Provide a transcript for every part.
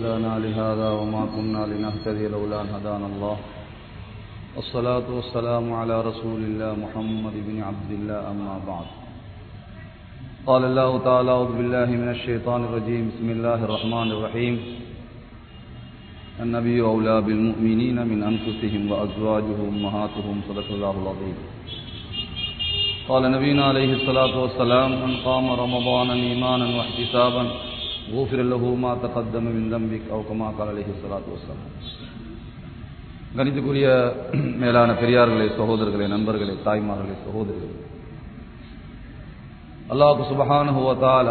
هدانا لهذا وما كنا لنهتدي لولا أن هدانا الله والصلاة والسلام على رسول الله محمد بن عبد الله أما بعد قال الله تعالى أعوذ بالله من الشيطان الرجيم بسم الله الرحمن الرحيم النبي أولى بالمؤمنين من أنفسهم وأزواجه أمهاتهم صدق الله العظيم قال نبينا عليه الصلاة والسلام من قام رمضان إيمانا واحتسابا غفر له ما تقدم من ذنبك أو كما قال عليه الصلاة والسلام கணித்துக்குரிய மேலான பெரியார்களே சகோதரர்களே நண்பர்களே தாய்மார்களே சகோதரர்களே அல்லாஹு சுபஹானஹு வ தஆலா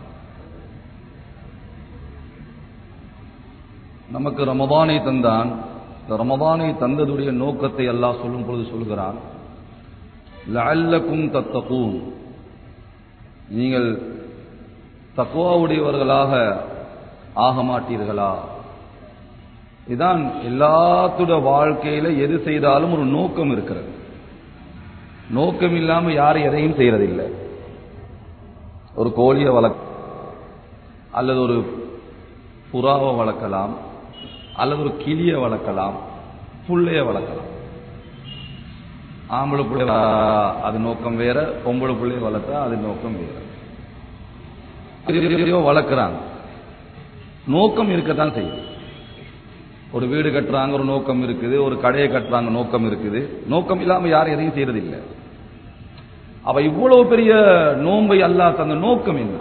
நமக்கு ரமதானை தந்தான் இந்த ரமதானை தந்ததுடைய நோக்கத்தை அல்லாஹ் சொல்லும் பொழுது சொல்கிறான் லஅல்லக்கும் தத்தகூன் நீங்கள் தக்குவாவுடையவர்களாக ஆக மாட்டீர்களா இதான் எல்லாத்துட வாழ்க்கையில எது செய்தாலும் ஒரு நோக்கம் இருக்கிறது நோக்கம் இல்லாம யாரும் எதையும் செய்யறதில்லை ஒரு கோழியை வளர்க்க அல்லது ஒரு புறாவை வளர்க்கலாம் அல்லது ஒரு கிளியை வளர்க்கலாம் புள்ளைய வளர்க்கலாம் ஆம்பளை பிள்ளை அது நோக்கம் வேற பொம்பளை பிள்ளைய வளர்த்தா அது நோக்கம் வேற வளர்க்குறாங்க நோக்கம் இருக்கத்தான் செய்யும் ஒரு வீடு கட்டுறாங்க ஒரு நோக்கம் இருக்குது ஒரு கடையை கட்டுறாங்க நோக்கம் இருக்குது நோக்கம் இல்லாம யாரும் எதையும் செய்யறதில்லை அவ இவ்வளவு பெரிய நோன்பை அல்லா தந்த நோக்கம் என்ன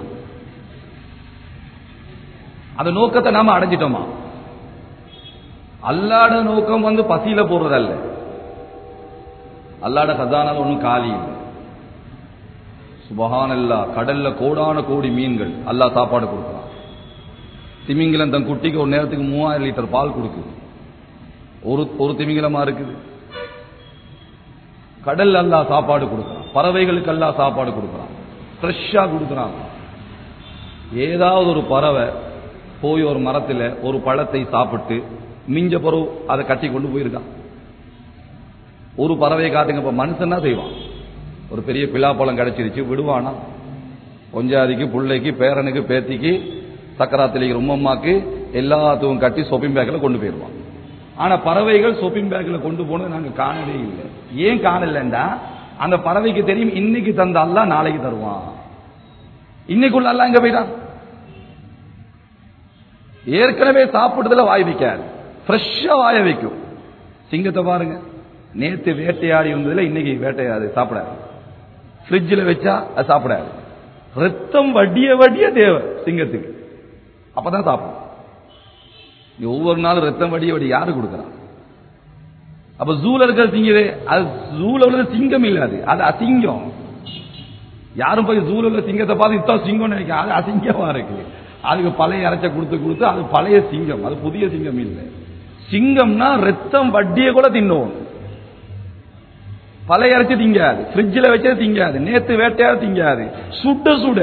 அந்த நோக்கத்தை நாம அடைஞ்சிட்டோமா அல்லாட நோக்கம் வந்து பசியில போடுறதல்ல அல்லாட கதானால ஒன்றும் காலி இல்லை சுபஹானல்லா கடல்ல கோடான கோடி மீன்கள் அல்லா சாப்பாடு கொடுக்கலாம் திமிங்கிலம் தன் குட்டிக்கு ஒரு நேரத்துக்கு மூவாயிரம் லிட்டர் பால் கொடுக்குது ஒரு ஒரு திமிங்கிலமா இருக்குது கடல் அல்லா சாப்பாடு கொடுக்குறான் பறவைகளுக்கு அல்லா சாப்பாடு கொடுக்குறான் ஃப்ரெஷ்ஷா கொடுக்குறான் ஏதாவது ஒரு பறவை போய் ஒரு மரத்தில் ஒரு பழத்தை சாப்பிட்டு மிஞ்ச பிறகு அதை கட்டி கொண்டு போயிருக்கான் ஒரு பறவையை காட்டுங்க இப்ப மனுஷன் தான் செய்வான் ஒரு பெரிய பிலாப்பழம் கிடைச்சிருச்சு விடுவானா கொஞ்சாதிக்கு பிள்ளைக்கு பேரனுக்கு பேத்திக்கு சக்கராத்திலிக்கு ரொம்பம்மாக்கு எல்லாத்துக்கும் கட்டி ஷாப்பிங் பேக்கில் கொண்டு போயிடுவான் ஆனா பறவைகள் ஷாப்பிங் பேக்கில் கொண்டு போனது நாங்க காணவே இல்லை ஏன் காணலண்டா அந்த பறவைக்கு தெரியும் இன்னைக்கு தந்தால நாளைக்கு தருவான் இன்னைக்குள்ள எல்லாம் எங்க போயிட்டான் ஏற்கனவே சாப்பிடுறதுல வாய் வைக்காது ஃப்ரெஷ்ஷா வாய வைக்கும் சிங்கத்தை பாருங்க நேத்து வேட்டையாடி இருந்ததுல இன்னைக்கு வேட்டையாடு சாப்பிடாது ஃப்ரிட்ஜில் வச்சா அது சாப்பிடாது ரத்தம் வடிய வடிய தேவை சிங்கத்துக்கு அப்பதான் சாப்பிடும் ஒவ்வொரு நாளும் ரத்தம் வடிய வடி யாரு கொடுக்குறான் அப்ப ஜூல இருக்கிற சிங்கவே அது ஜூல உள்ள சிங்கம் இல்ல அது அது அசிங்கம் யாரும் போய் ஜூல உள்ள சிங்கத்தை பார்த்து இத்தான் சிங்கம் நினைக்க அது அசிங்கமா இருக்கு அதுக்கு பழைய இறைச்ச கொடுத்து கொடுத்து அது பழைய சிங்கம் அது புதிய சிங்கம் இல்லை சிங்கம்னா ரத்தம் வட்டிய கூட தின்னும் பழைய இறைச்சி திங்காது ஃப்ரிட்ஜில் வச்சே திங்காது நேத்து வேட்டையாவது திங்காது சுட சுட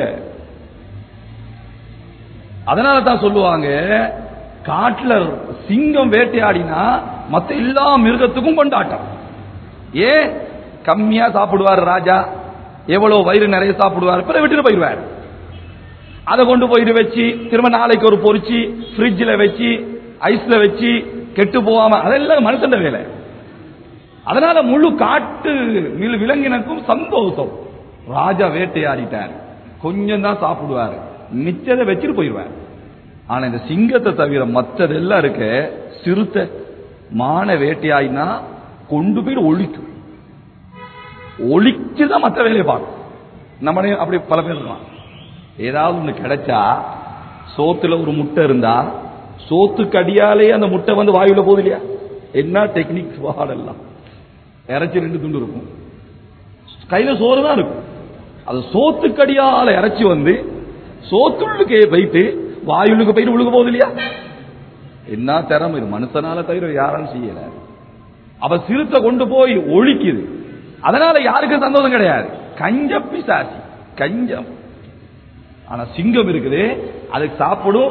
அதனால தான் சொல்லுவாங்க காட்டுல சிங்கம் வேட்டையாடினா மத்த எல்லா மிருகத்துக்கும் கொண்டாட்டம் ஏ கம்மியா சாப்பிடுவார் ராஜா எவ்வளவு வயிறு நிறைய சாப்பிடுவார் பிறகு விட்டுட்டு போயிடுவார் அதை கொண்டு போயிட்டு வச்சு திரும்ப நாளைக்கு ஒரு பொறிச்சு ஃப்ரிட்ஜில் வச்சு ஐஸ்ல வச்சு கெட்டு போகாம அதெல்லாம் மனுஷன் வேலை அதனால முழு காட்டு விலங்கினருக்கும் சந்தோஷம் ராஜா வேட்டையாடிட்டார் கொஞ்சம் தான் சாப்பிடுவார் மிச்சதை வச்சுட்டு போயிடுவார் ஆனா இந்த சிங்கத்தை தவிர மற்றதெல்லாம் இருக்க சிறுத்தை மான வேட்டையாயினா கொண்டு போய் ஒழிக்கும் ஒழிச்சுதான் மற்ற வேலையை பார்க்கும் நம்மளே அப்படி பல பேர் இருக்கலாம் ஏதாவது ஒண்ணு கிடைச்சா சோத்துல ஒரு முட்டை இருந்தா சோத்துக்கு அடியாலே அந்த முட்டை வந்து வாயுல போகுது இல்லையா என்ன டெக்னிக் வாடெல்லாம் இறைச்சி ரெண்டு துண்டு இருக்கும் கையில சோறு தான் இருக்கும் அது சோத்துக்கடியால இறைச்சி வந்து சோத்துள்ளுக்கு போயிட்டு வாயுளுக்கு போயிட்டு உழுக போகுது இல்லையா என்ன திறமை இது மனுஷனால தவிர யாரும் செய்யல அவ சிறுத்தை கொண்டு போய் ஒழிக்குது அதனால யாருக்கும் சந்தோஷம் கிடையாது கஞ்ச பிசாசி கஞ்சம் ஆனா சிங்கம் இருக்குது அதுக்கு சாப்பிடும்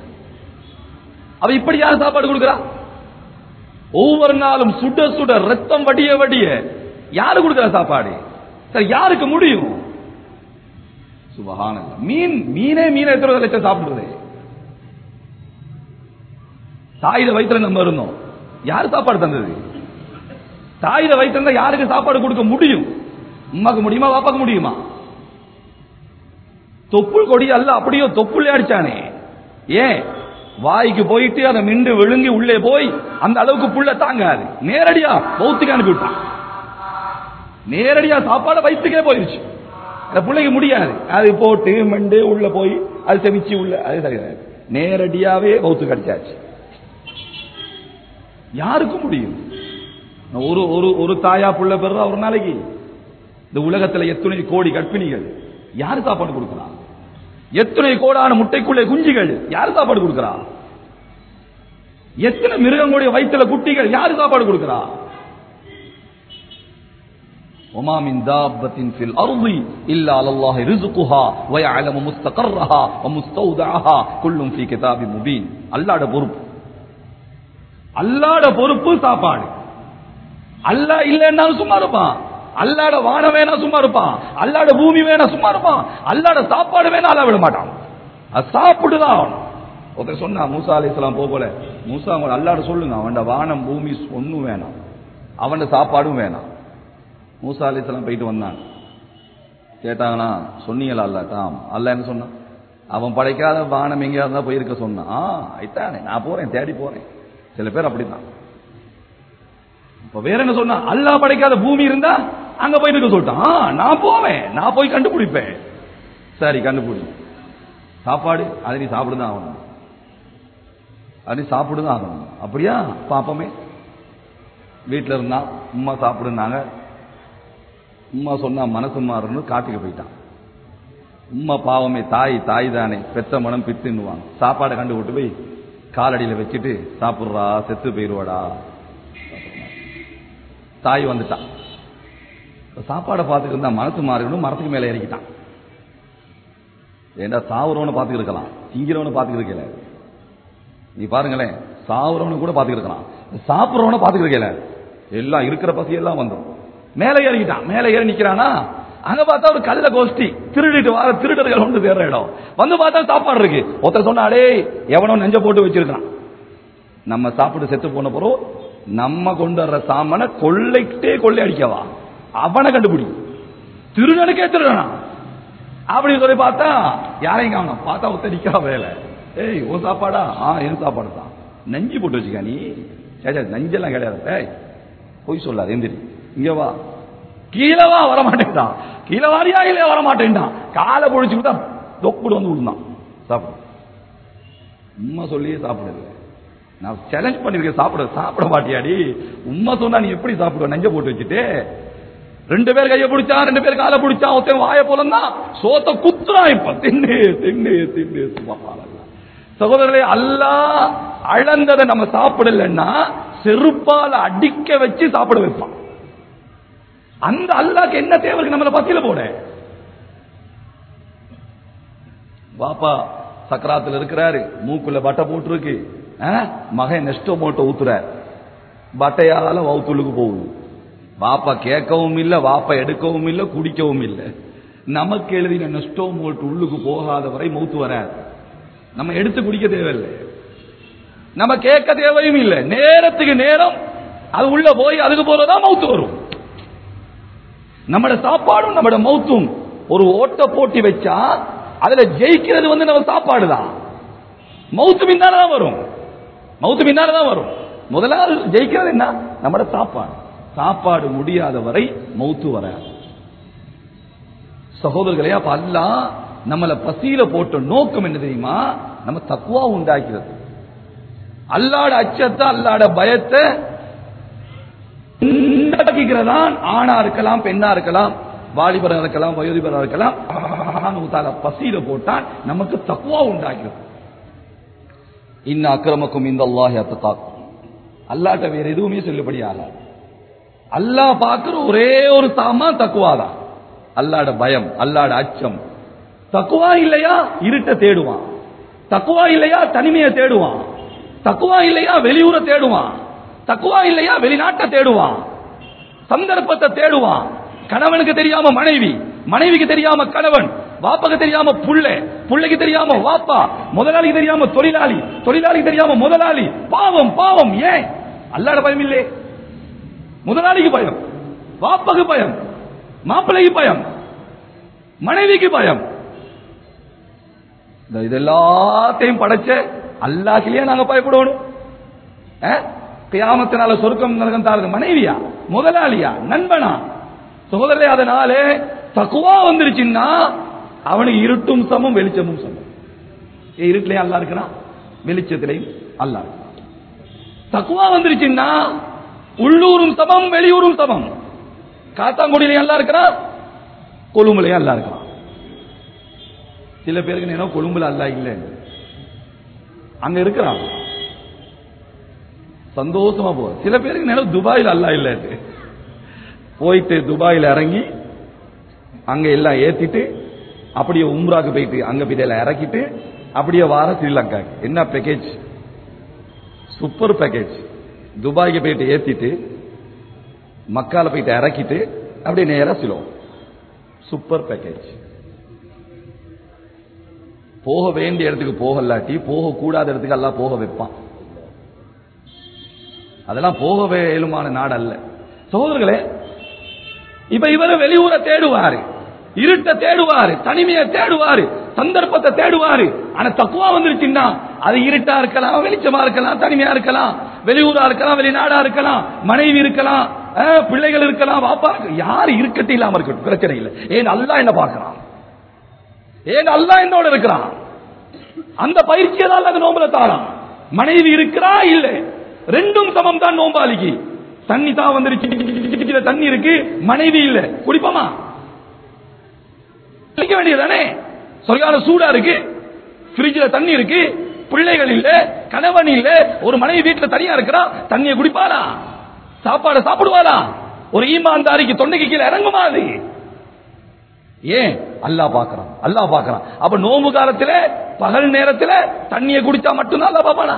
அவ இப்படி யார் சாப்பாடு கொடுக்கிறா ஒவ்வொரு நாளும் சுட சுட ரத்தம் வடிய வடிய யாரு கொடுக்கிற சாப்பாடு சரி யாருக்கு முடியும் சுபஹானல்லாஹ் மீன் மீனே மீனை எத்தனை லட்சம் சாப்பிடுறது தாயில வயிற்றுல நம்ம இருந்தோம் யார் சாப்பாடு தந்தது தாயில வயிற்றுல இருந்தா யாருக்கு சாப்பாடு கொடுக்க முடியும் உமாக்கு முடியுமா பாப்பாக்கு முடியுமா தொப்புள் கொடி அல்ல அப்படியோ தொப்புள் அடிச்சானே ஏன் வாய்க்கு போயிட்டு அதை மிண்டு விழுங்கி உள்ளே போய் அந்த அளவுக்கு புள்ள தாங்காது நேரடியா பௌத்துக்கு அனுப்பி விட்டான் நேரடியா சாப்பாடு வயிற்றுக்கே போயிருச்சு அந்த பிள்ளைக்கு முடியாது அது போட்டு மெண்டு உள்ள போய் அது செமிச்சு உள்ள அது சரி நேரடியாவே பௌத்து கடிச்சாச்சு யாருக்கும் முடியும் ஒரு ஒரு ஒரு தாயா புள்ள பெறா ஒரு நாளைக்கு இந்த உலகத்துல எத்தனை கோடி கற்பிணிகள் யார் சாப்பாடு கொடுக்கிறா எத்தனை கோடான முட்டைக்குள்ளே குஞ்சுகள் யார் சாப்பாடு கொடுக்கிறா எத்தனை மிருகங்களுடைய வயிற்றுல குட்டிகள் யார் சாப்பாடு கொடுக்கிறா وما من دابة في الأرض إلا على الله رزقها ويعلم مستقرها ومستودعها كل في كتاب مبين அல்லாட பொறுப்பு அல்லாட பொறுப்பு சாப்பாடு அல்லா இல்லைன்னாலும் சும்மா இருப்பான் அல்லாட வானம் வேணா சும்மா இருப்பான் அல்லாட பூமி வேணா சும்மா இருப்பான் அல்லாட சாப்பாடு வேணா அல்ல விட மாட்டான் அது சாப்பிட்டுதான் ஆகணும் ஒருத்தர் சொன்னா மூசா அலிஸ்லாம் போகல மூசா அவங்க அல்லாட சொல்லுங்க அவன் வானம் பூமி ஒன்னும் வேணாம் அவன் சாப்பாடும் வேணாம் மூசா அலிஸ்லாம் போயிட்டு வந்தான் கேட்டாங்களா சொன்னீங்களா அல்லாட்டாம் அல்ல என்ன சொன்னான் அவன் படைக்காத வானம் எங்கேயா இருந்தா போயிருக்க சொன்னான் ஆ ஐத்தானே நான் போறேன் தேடி போறேன் சில பேர் அப்படித்தான் இப்ப வேற என்ன சொன்னா அல்லா படைக்காத பூமி இருந்தா அங்க போய் இருக்க சொல்லிட்டான் ஆ, நான் போவேன் நான் போய் கண்டுபிடிப்பேன் சரி கண்டுபிடி சாப்பாடு அதை நீ சாப்பிடுதான் ஆகணும் அது நீ சாப்பிடுதான் ஆகணும் அப்படியா பாப்பமே வீட்டில் இருந்தா உம்மா சாப்பிடுனாங்க உம்மா சொன்னா மனசு மாறணும் காட்டுக்கு போயிட்டான் உம்மா பாவமே தாய் தாய் தானே பெத்த மனம் பித்துன்னுவாங்க சாப்பாடை கண்டு விட்டு போய் காலடியில வச்சுட்டு சாப்பிடுறா செத்து போயிருவாடா தாய் வந்துட்டான் இப்ப சாப்பாடை பார்த்துட்டு இருந்தா மனசு மாறிக்கணும் மரத்துக்கு மேல இறக்கிட்டான் ஏண்டா சாவுறவனை பார்த்துட்டு இருக்கலாம் திங்கிறவனை பார்த்துட்டு இருக்கல நீ பாருங்களேன் சாவுறவனை கூட பார்த்துட்டு இருக்கலாம் சாப்பிடுறவனை பார்த்துட்டு இருக்கல எல்லாம் இருக்கிற பசி எல்லாம் வந்துடும் மேல ஏறிக்கிட்டான் மேல ஏறி நிக்கிறானா அங்க பார்த்தா ஒரு கல்ல கோஷ்டி திருடிட்டு வர திருடர்கள் வந்து சேர்ற இடம் வந்து பார்த்தா சாப்பாடு இருக்கு ஒருத்தர் சொன்னாடே எவனோ நெஞ்ச போட்டு வச்சிருக்கான் நம்ம சாப்பிட்டு செத்து போன பிறகு நம்ம கொண்டு வர்ற சாமனை கொள்ளைக்கிட்டே கொள்ளை அடிக்கவா அவனை கண்டுபிடி திருடனுக்கே திருடனா அப்படி சொல்லி பார்த்தா யாரையும் காணும் பார்த்தா ஒத்த நிக்கா வேலை ஏய் உன் சாப்பாடா ஆ என் சாப்பாடு தான் நஞ்சு போட்டு வச்சுக்க நீ ஏச்சா, நஞ்செல்லாம் கிடையாது ஏய் பொய் சொல்லாது எந்திரி இங்க வா கீழே வா வர மாட்டேன்டான் கீழே வாரியா இல்லையா வர மாட்டேன்டான் காலை பொழிச்சு விட்டா தொப்புடு வந்து விழுந்தான் சாப்பிடு உண்மை சொல்லியே சாப்பிடுது நான் சேலஞ்ச் பண்ணிருக்கேன் சாப்பிட சாப்பிட மாட்டியாடி உண்மை சொன்னா நீ எப்படி சாப்பிடுவ நெஞ்ச போட்டு வச்சுட்டு ரெண்டு பேர் கையை பிடிச்சா ரெண்டு பேர் காலை பிடிச்சா ஒருத்தன் வாய போலன்னா சோத்த குத்துறான் இப்ப தின்னு தின்னு தின்னு சும்மா சகோதரர்களே அல்லாஹ் அளந்ததை நம்ம சாப்பிடலன்னா செருப்பால அடிக்க வச்சு சாப்பிட வைப்பான் அந்த அல்லாஹ்க்கு என்ன தேவை இருக்கு நம்மள பத்தியில போட பாப்பா சக்கராத்துல இருக்கிறாரு மூக்குல பட்டை போட்டுருக்கு ஆ? மகன் நெஸ்டோ மோட்டோ ஊத்துறார் பட்டையால வவுத்துள்ளுக்கு போகுது வாப்பா கேட்கவும் இல்ல வாப்பா எடுக்கவும் இல்ல குடிக்கவும் இல்ல நமக்கு எழுதின நெஸ்டோ மோட்டு உள்ளுக்கு போகாத வரை மௌத்து வராது நம்ம எடுத்து குடிக்க தேவையில்லை நம்ம கேட்க தேவையும் இல்லை நேரத்துக்கு நேரம் அது உள்ள போய் அதுக்கு போறதான் மௌத்து வரும் நம்மட சாப்பாடும் நம்மட மௌத்தும் ஒரு ஓட்ட போட்டி வச்சா அதுல ஜெயிக்கிறது வந்து நம்ம சாப்பாடு தான் மௌத்து பின்னால தான் வரும் மௌத்து பின்னால தான் வரும் முதலாவது ஜெயிக்கிறது என்ன நம்மட சாப்பாடு சாப்பாடு முடியாத வரை மௌத்து வராது சகோதரர்களே அப்ப அல்லாஹ் நம்மள பசியில போட்ட நோக்கம் என்ன தெரியுமா நம்ம தக்குவா உண்டாக்கிறது அல்லாட அச்சத்தை அல்லாட பயத்தை உண்டாக்கிக்கிறதான் ஆணா இருக்கலாம் பெண்ணா இருக்கலாம் வாலிபரா இருக்கலாம் வயோதிபரா இருக்கலாம் சுப்ஹானஹு வ தஆலா பசியில போட்டான் நமக்கு தக்குவா உண்டாக்கிறது இன்ன அக்கிரமக்கும் இந்த அல்லாஹ் அத்தகாக்கும் அல்லாட்ட வேற எதுவுமே சொல்லுபடி ஆகாது அல்லாஹ் பார்க்கிற ஒரே ஒரு சாமான் தக்குவாதான் அல்லாட பயம் அல்லாட அச்சம் தக்குவா இல்லையா இருட்ட தேடுவான் தக்குவா இல்லையா தனிமையை தேடுவான் தக்குவா இல்லையா வெளியூரை தேடுவான் தக்குவா இல்லையா வெளிநாட்டை தேடுவான் சந்தர்ப்பத்தை தேடுவான் கணவனுக்கு தெரியாம மனைவி மனைவிக்கு தெரியாம கணவன் வாப்பாக்கு தெரியாம புள்ள புள்ளைக்கு தெரியாம வாப்பா முதலாளிக்கு தெரியாம தொழிலாளி தொழிலாளிக்கு தெரியாம முதலாளி பாவம் பாவம் ஏன் அல்லாட பயம் இல்லே முதலாளிக்கு பயம் வாப்பாக்கு பயம் மாப்பிள்ளைக்கு பயம் மனைவிக்கு பயம் இந்த இது எல்லாத்தையும் படைச்ச அல்லாஹ்லயே நாங்க பயப்படணும் அஹ்? கியாமத்தினால சொர்க்கம் நரகம் தாரது மனைவியா முதலாளியா நண்பனா சகோதரே அதனாலே தக்குவா வந்துருச்சுன்னா அவனுக்கு இருட்டும் சமம் வெளிச்சமும் சமம் ஏ, இருட்டுலயும் அல்லா இருக்கிறான் வெளிச்சத்திலையும் அல்லா இருக்கிறான் தக்குவா வந்துருச்சுன்னா உள்ளூரும் சமம் வெளியூரும் சமம் காத்தாங்குடியிலையும் அல்லா இருக்கிறான் கொழும்புலையும் அல்லா இருக்கிறான் சில பேருக்கு நேரம் கொழும்புல அல்லா இல்லை அங்க இருக்கிறான் சந்தோஷமா போ சில பேருக்கு நேரம் துபாயில் அல்லா இல்லை போயிட்டு துபாயில் இறங்கி அங்க எல்லாம் ஏத்திட்டு அப்படியே உம்ராக்கு போயிட்டு அங்க போய் எல்லாம் இறக்கிட்டு அப்படியே வார ஸ்ரீலங்கா என்ன பேக்கேஜ் சூப்பர் பேக்கேஜ் துபாய்க்கு போயிட்டு ஏத்திட்டு மக்கால போயிட்டு இறக்கிட்டு அப்படியே நேரா சிலோம் சூப்பர் பேக்கேஜ் போக வேண்டிய இடத்துக்கு போகலாட்டி போக கூடாத இடத்துக்கு எல்லாம் போக வைப்பான் அதெல்லாம் போக வேலுமான நாடு அல்ல சகோதரர்களே இப்ப இவரு வெளியூரை தேடுவாரு இருட்ட தேடுவாரு தனிமையை தேடுவாரு சந்தர்ப்பத்தை தேடுவாரு ஆனா தக்குவா வந்துருச்சுன்னா அது இருட்டா இருக்கலாம் வெளிச்சமா இருக்கலாம் தனிமையா இருக்கலாம் வெளியூரா இருக்கலாம் வெளிநாடா இருக்கலாம் மனைவி இருக்கலாம் அஹ், பிள்ளைகள் இருக்கலாம் வாப்பா இருக்கலாம். யாரு இருக்கட்டும் இல்லாம இருக்கட்டும் பிரச்சனை இல்லை ஏன் அல்லாஹ் என்ன பார்க்கறான் ஏன் அல்லாஹ் என்னோட இருக்கிறான் அந்த பயிற்சியை தான் அல்லது நோம்புல தாரான் மனைவி இருக்கிறா இல்ல ரெண்டும் சமம் தான் நோம்பாளிக்கு தண்ணி தான் வந்துருச்சு தண்ணி இருக்கு மனைவி இல்ல குடிப்போமா குடிக்க வேண்டியதானே சரியான சூடா இருக்கு ஃப்ரிட்ஜில் தண்ணி இருக்கு பிள்ளைகள் இல்ல கணவன் இல்ல ஒரு மனைவி வீட்டுல தனியா இருக்கிறா தண்ணியை குடிப்பாளா சாப்பாடு சாப்பிடுவாளா ஒரு ஈமான்தாரிக்கு தொண்டைக்கு கீழே இறங்குமா அது ஏன் அல்லாஹ் பார்க்கறான் அல்லாஹ் பார்க்கறான் அப்ப நோம்பு காலத்துல பகல் நேரத்துல தண்ணியை குடிச்சா மட்டும்தான் அல்லாஹ் பார்ப்பானா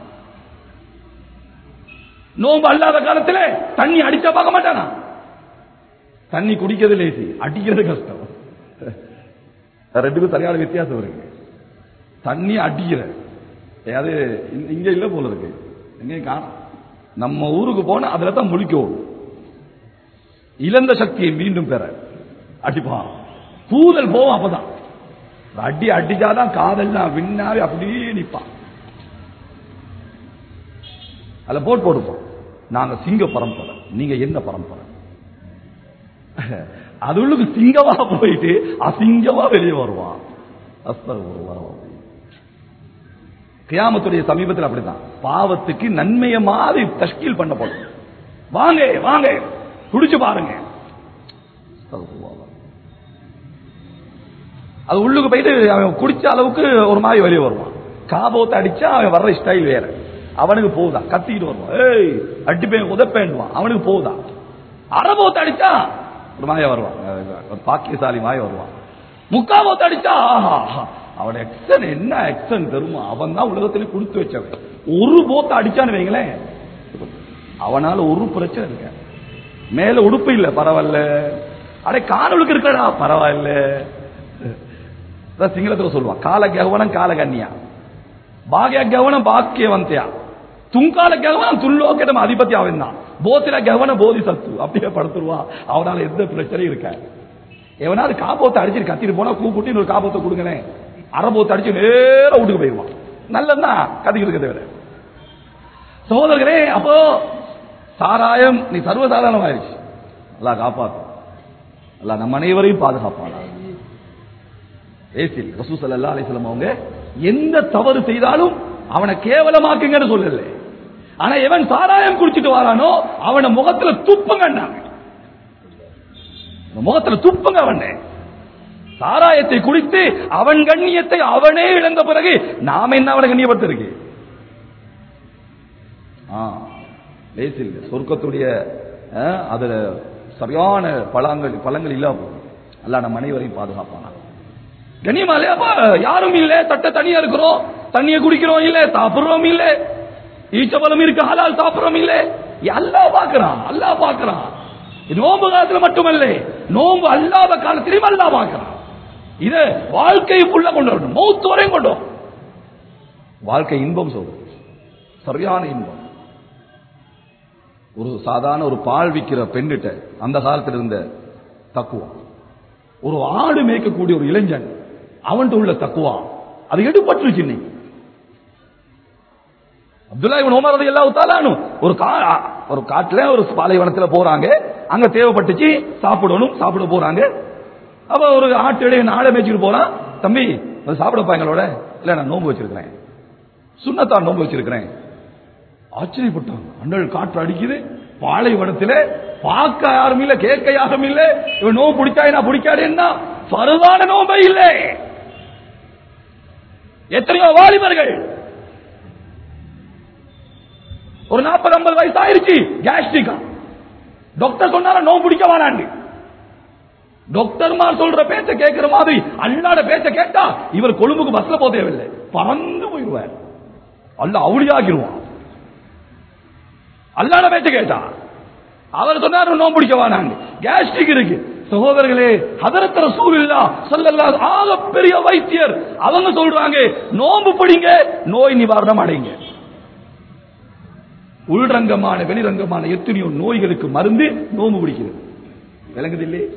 நோம்பு அல்லாத காலத்துல தண்ணி அடிச்சா பார்க்க மாட்டானா தண்ணி குடிக்கிறது லேசி அடிக்கிறது கஷ்டம் ரெண்டுக்கும் சரியான வித்தியாசம் இருக்கு தண்ணி அடிக்கிற அது இங்க- இங்க இல்ல போல இருக்கு எங்க காணும் நம்ம ஊருக்கு போனா அதுல தான் முழிக்க ஓடும் இழந்த சக்தியை மீண்டும் பெற அடிப்பான் கூதல் போவோம் அப்பதான் அடி அடிச்சாதான் காதல் விண்ணாவே அப்படியே நிப்பான் அதுல போட் போடுப்போம் நாங்க சிங்க பரம்பரை நீங்க என்ன பரம்பரை அது உள்ளுக்கு சிங்கமா போயிட்டு அசிங்கமா வெளியே வருவான் அஸ்தகுருல்லாஹ். கியாமத்துடைய சமீபத்தில் அப்படிதான் பாவத்துக்கு நன்மையை மாதிரி தஷ்கீல் பண்ணப்படும் வாங்க வாங்க குடிச்சு பாருங்க அஸ்தகுருல்லாஹ். அது உள்ளுக்கு போயிட்டு அவன் குடிச்ச அளவுக்கு ஒரு மாதிரி வெளியே வருவான் காபோத்தை அடிச்சா அவன் வர்ற ஸ்டைல் வேற அவனுக்கு போகுதா கத்திக்கிட்டு வருவான் ஏய் அடிப்பேன் உதப்பேன்வான் அவனுக்கு போகுதா அரபோத்தை அடிச்சா ஒரு மாய வருவான் ஒரு பாக்கியசாலி மாய வருவான் முக்காபோத்தை அடிச்சா ஆஹா ஆஹா. அவன் எக்ஸன் என்ன எக்ஸன் தெரியுமா அவன் தான் உலகத்திலே கொடுத்து வச்சவன் ஒரு போத்தை அடிச்சான்னு வைங்களேன் அவனால ஒரு பிரச்சனை இருக்க மேல உடுப்பு இல்ல பரவாயில்ல அடே காணொழுக்கு இருக்கடா பரவாயில்ல அதான் சிங்களத்துல சொல்லுவான் கால கவனம் கால கன்னியா ಭಾಗ್ಯ ಗವನ ಭಾಗ್ಯವಂತ್ಯ துங்கால கவனம் துல்லோக்கிடம் அதிபதி அவன் தான் போத்தில கவன போதி சத்து அப்படியே படுத்துருவா அவனால எந்த பிரச்சனையும் இருக்க எவனாவது காப்போத்தை அடிச்சுட்டு கத்திட்டு போனா கூப்பிட்டு இன்னொரு காப்போத்தை கொடுங்களேன் அரபோத்தை அடிச்சு நேரா வீட்டுக்கு போயிடுவான் நல்லதுதான் கத்திக்கிட்டு இருக்க தவிர சகோதரர்களே அப்போ சாராயம் நீ சர்வசாதாரணமாயிருச்சு அல்லாஹ் காப்பாத்தும் அல்லாஹ் நம்ம அனைவரையும் பாதுகாப்பானா ஏசில் ரசூ சல்லா அலிஸ்லாம் அவங்க எந்த தவறு செய்தாலும் அவனை கேவலமாக்குங்கன்னு சொல்லல ஆனா எவன் சாராயம் குடிச்சிட்டு வரானோ அவன முகத்துல துப்புங்கன்னாங்க முகத்துல துப்புங்க அவனை சாராயத்தை குடித்து அவன் கண்ணியத்தை அவனே இழந்த பிறகு நாம என்ன அவனை கண்ணியப்படுத்திருக்கு ஆ, லேசில் சொர்க்கத்துடைய ஆ, அதுல சரியான பழங்கள் பழங்கள் இல்லாம போகும் அல்ல நம்ம அனைவரையும் பாதுகாப்பானா கண்ணியமாலே அப்ப யாரும் இல்ல தட்ட தனியா இருக்கிறோம் தண்ணிய குடிக்கிறோம் இல்ல சாப்பிடுறோம் இல்ல ஈச்சபலம் இருக்கு ஹலால் சாப்பிடுறோம் இல்ல அல்லாஹ் பாக்குறான் அல்லாஹ் பாக்குறான் இது நோன்பு காலத்துல மட்டுமல்ல நோன்பு அல்லாத காலத்திலையும் அல்லாஹ் பாக்குறான் இத வாழ்க்கைக்குள்ள கொண்டு வரணும் மௌத்து வரையும் கொண்டு வரணும் வாழ்க்கை இன்பம் சொல்றது சரியான இன்பம் ஒரு சாதாரண ஒரு பால் விற்கிற பெண்ணிட்ட அந்த காலத்தில் இருந்த தக்குவா ஒரு ஆடு மேய்க்கக்கூடிய ஒரு இளைஞன் அவன்கிட்ட உள்ள தக்குவா அது எடுபட்டுருச்சு இன்னைக்கு அப்துல்லா இவன் உமர் ரதி அல்லாஹ் தாலானு ஒரு கா ஒரு காட்டுல ஒரு பாலைவனத்துல போறாங்க அங்க தேவைப்பட்டுச்சு சாப்பிடணும் சாப்பிட போறாங்க அப்ப ஒரு ஆட்டு இடையே ஆடை மேய்ச்சிட்டு போறான் தம்பி வந்து சாப்பிடப்பா எங்களோட இல்ல நான் நோன்பு வச்சிருக்கிறேன் சுண்ணத்தான் நோன்பு வச்சிருக்கிறேன் ஆச்சரியப்பட்டான் அண்ணல் காற்று அடிக்குது பாலைவனத்துல பார்க்க யாரும் இல்ல கேட்க யாரும் இல்ல இவன் நோம்பு பிடிச்சா நான் பிடிக்காதேன்னா பருவான நோம்பே இல்லை எத்தனையோ வாலிபர்கள் ஒரு நாற்பது ஐம்பது வயசு ஆயிருச்சு கேஸ்ட்ரிக்கா டாக்டர் சொன்னாரா நோம்பு பிடிக்க வேணாண்டு டாக்டர்மார் சொல்ற பேச்ச கேட்கிற மாதிரி அல்லாட பேச்ச கேட்டா இவர் கொழும்புக்கு பஸ்ல போக தேவையில்லை பறந்து போயிடுவார் அல்ல அவளியாகிருவான் அல்லாட பேச்ச கேட்டா அவர் சொன்னார் நோம்பு பிடிக்க வேணாண்டு கேஸ்ட்ரிக் இருக்கு சகோதரர்களே ஹதரத் ரசூல் இல்லா சொல்லல்லா ஆக பெரிய வைத்தியர் அவங்க சொல்றாங்க நோம்பு பிடிங்க நோய் நிவாரணம் அடைங்க உள்ரங்கமான வெளிரங்கமான எத்தனையோ நோய்களுக்கு மருந்து நோம்பு பிடிக்கிறது விளங்குது இல்லையே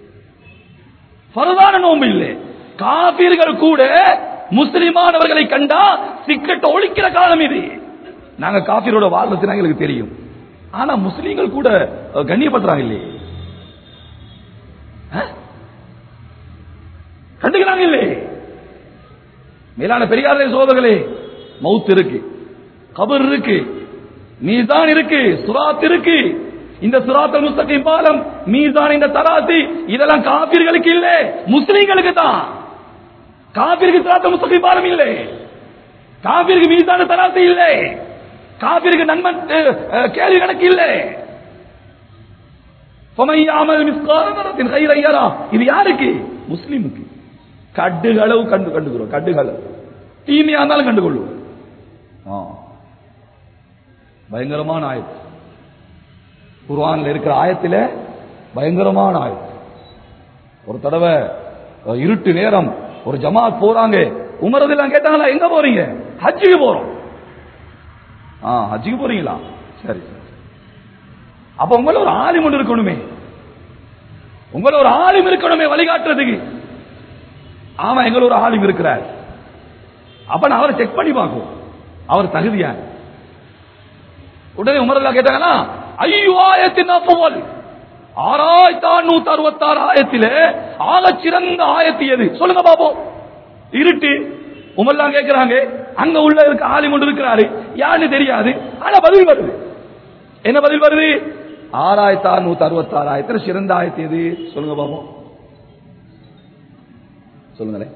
பரவான நோம்பு இல்லை காபீர்கள் கூட முஸ்லிமானவர்களை கண்டா சிக்கெட் ஒழிக்கிற காலம் இது நாங்க காபீரோட வாழ்றது எங்களுக்கு தெரியும் ஆனா முஸ்லீம்கள் கூட அஹ், கண்ணியப்படுறாங்க இல்லையே அஹ்? கண்டுக்கிறாங்க இல்லையே மேலான பெரியாரே சோதர்களே மவுத் இருக்கு கபர் இருக்கு மீதான் இருக்கு சுராத் இருக்கு இந்த சுராத்தல் முஸ்தகிம் பாலம் மீதான் இந்த தராசி இதெல்லாம் காபிர்களுக்கு இல்ல முஸ்லிம்களுக்கு தான் காபிருக்கு சுராத்தல் முஸ்தகிம் பாலம் இல்லை காபிருக்கு மீதான தராசி இல்லை காபிருக்கு நன்மன் அஹ், அஹ், கேள்வி கணக்கு இல்லை فَمَنْ يَعْمَلْ مِثْقَالَ ذَرَّةٍ خَيْرًا يَرَهُ. இது யாருக்கு முஸ்லிமுக்கு கட்டுகளவு கண்டு கண்டுக்கிறோம் கட்டுகளவு தீமையா இருந்தாலும் கண்டுகொள்ளுவோம் ஆ. பயங்கரமான ஆயத்து குர்ஆன்ல இருக்கிற ஆயத்தில பயங்கரமான ஆயத்து ஒரு தடவை அஹ், இருட்டு நேரம் ஒரு ஜமாத் போறாங்க உமரதெல்லாம் கேட்டாங்களா எங்க போறீங்க ஹஜ்ஜுக்கு போறோம் ஆ ஹஜ்ஜுக்கு போறீங்களா சரி சரி அப்ப உங்கள ஒரு ஆலிம் ஒன்று இருக்கணுமே உங்கள ஒரு ஆலிம் இருக்கணுமே வழிகாட்டுறதுக்கு ஆமா எங்கள ஒரு ஆலிம் இருக்கிறார் அப்ப நான் அவரை செக் பண்ணி பார்க்கும் அவர் தகுதியா உடனே உமரல்லா கேட்டாங்கன்னா ஐயோ ஆயத்தின் அப்பவல் ஆறாயிரத்தி அறுநூத்தி அறுபத்தாறு ஆயத்திலே ஆகச் சிறந்த ஆயத்து எது சொல்லுங்க பாப்போம் இருட்டு உமர்லாம் கேட்கிறாங்க அங்க உள்ள இருக்க ஆலிம் ஒன்று இருக்கிறாரு யாருன்னு தெரியாது ஆனா பதில் வருது என்ன பதில் வருது ஆறாயிரத்தி அறுநூத்தி அறுபத்தாறு ஆயிரத்துல சிறந்த ஆயத்து எது சொல்லுங்க பாப்போம் சொல்லுங்களேன்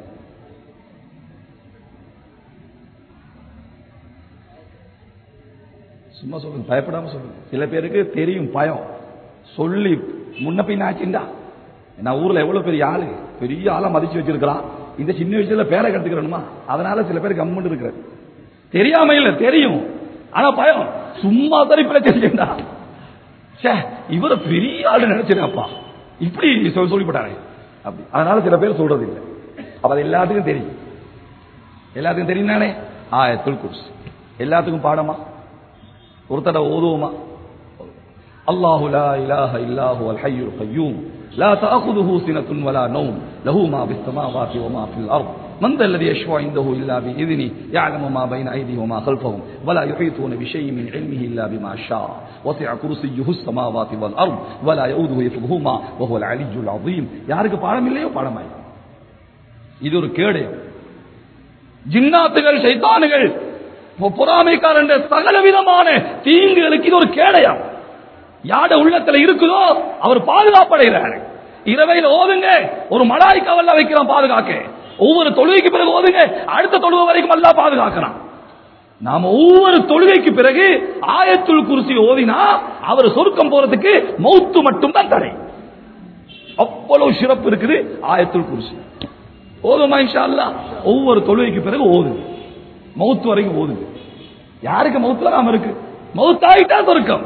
சும்மா சொல்லுங்க பயப்படாம சொல்லுங்க சில பேருக்கு தெரியும் பயம் சொல்லி முன்ன பின்ன ஆச்சுண்டா நான் ஊர்ல எவ்வளவு பெரிய ஆளு பெரிய ஆளா மதிச்சு வச்சிருக்கிறான் இந்த சின்ன விஷயத்துல பேரை கட்டுக்கிறணுமா அதனால சில பேர் கம்முன்னு இருக்கிறது தெரியாம இல்ல தெரியும் ஆனா பயம் சும்மா சரி பிரச்சனைடா ச்சே இவர பெரிய ஆளு நினைச்சிருக்கப்பா இப்படி சொல்லி சொல்லிவிட்டாரு அப்படி அதனால சில பேர் சொல்றது இல்லை அப்ப அது எல்லாத்துக்கும் தெரியும் எல்லாத்துக்கும் தெரியும் தானே ஆயத்துல் குர்ஸ் எல்லாத்துக்கும் பாடமா ஒரு தடவை ஓதுவோமா அல்லாஹு லா இலாஹ இல்லாஹு அல் ஹய்யுல் கய்யூம் لا تأخذه سنة ولا نوم له ما في السماوات وما في الأرض من ذا الذي يشفع عنده إلا بإذنه يعلم ما بين أيديهم وما خلفهم ولا يحيطون بشيء من علمه إلا بما شاء وسع كرسيه السماوات والأرض ولا يؤوده حفظهما وهو العلي العظيم யாருக்கு பாடம் இல்லையோ பாடமாய் இது ஒரு கேடு ஜின்னாத்துகள் சைத்தானுகள் பொறாமைக்காரன் சகல விதமான தீங்குகளுக்கு இது ஒரு கேடயம் யாட உள்ளத்துல இருக்குதோ அவர் பாதுகாப்படைகிறார் இரவையில் ஓதுங்க ஒரு மலாய் கவல்ல வைக்கிறான் பாதுகாக்க ஒவ்வொரு தொழுகைக்கு பிறகு ஓதுங்க அடுத்த தொழுகை வரைக்கும் அல்லா பாதுகாக்கிறான் நாம ஒவ்வொரு தொழுகைக்கு பிறகு ஆயத்துல் குருசி ஓதினா அவர் சொருக்கம் போறதுக்கு மௌத்து மட்டும் தான் தடை அவ்வளவு சிறப்பு இருக்குது ஆயத்துல் குருசி ஓதுமா இன்ஷா அல்லாஹ் ஒவ்வொரு தொழுகைக்கு பிறகு ஓதுங்க மௌத்து வரைக்கும் ஓதுங்க யாருக்கு மௌத்துல நாம இருக்கு மௌத்தாயிட்டா சொருக்கம்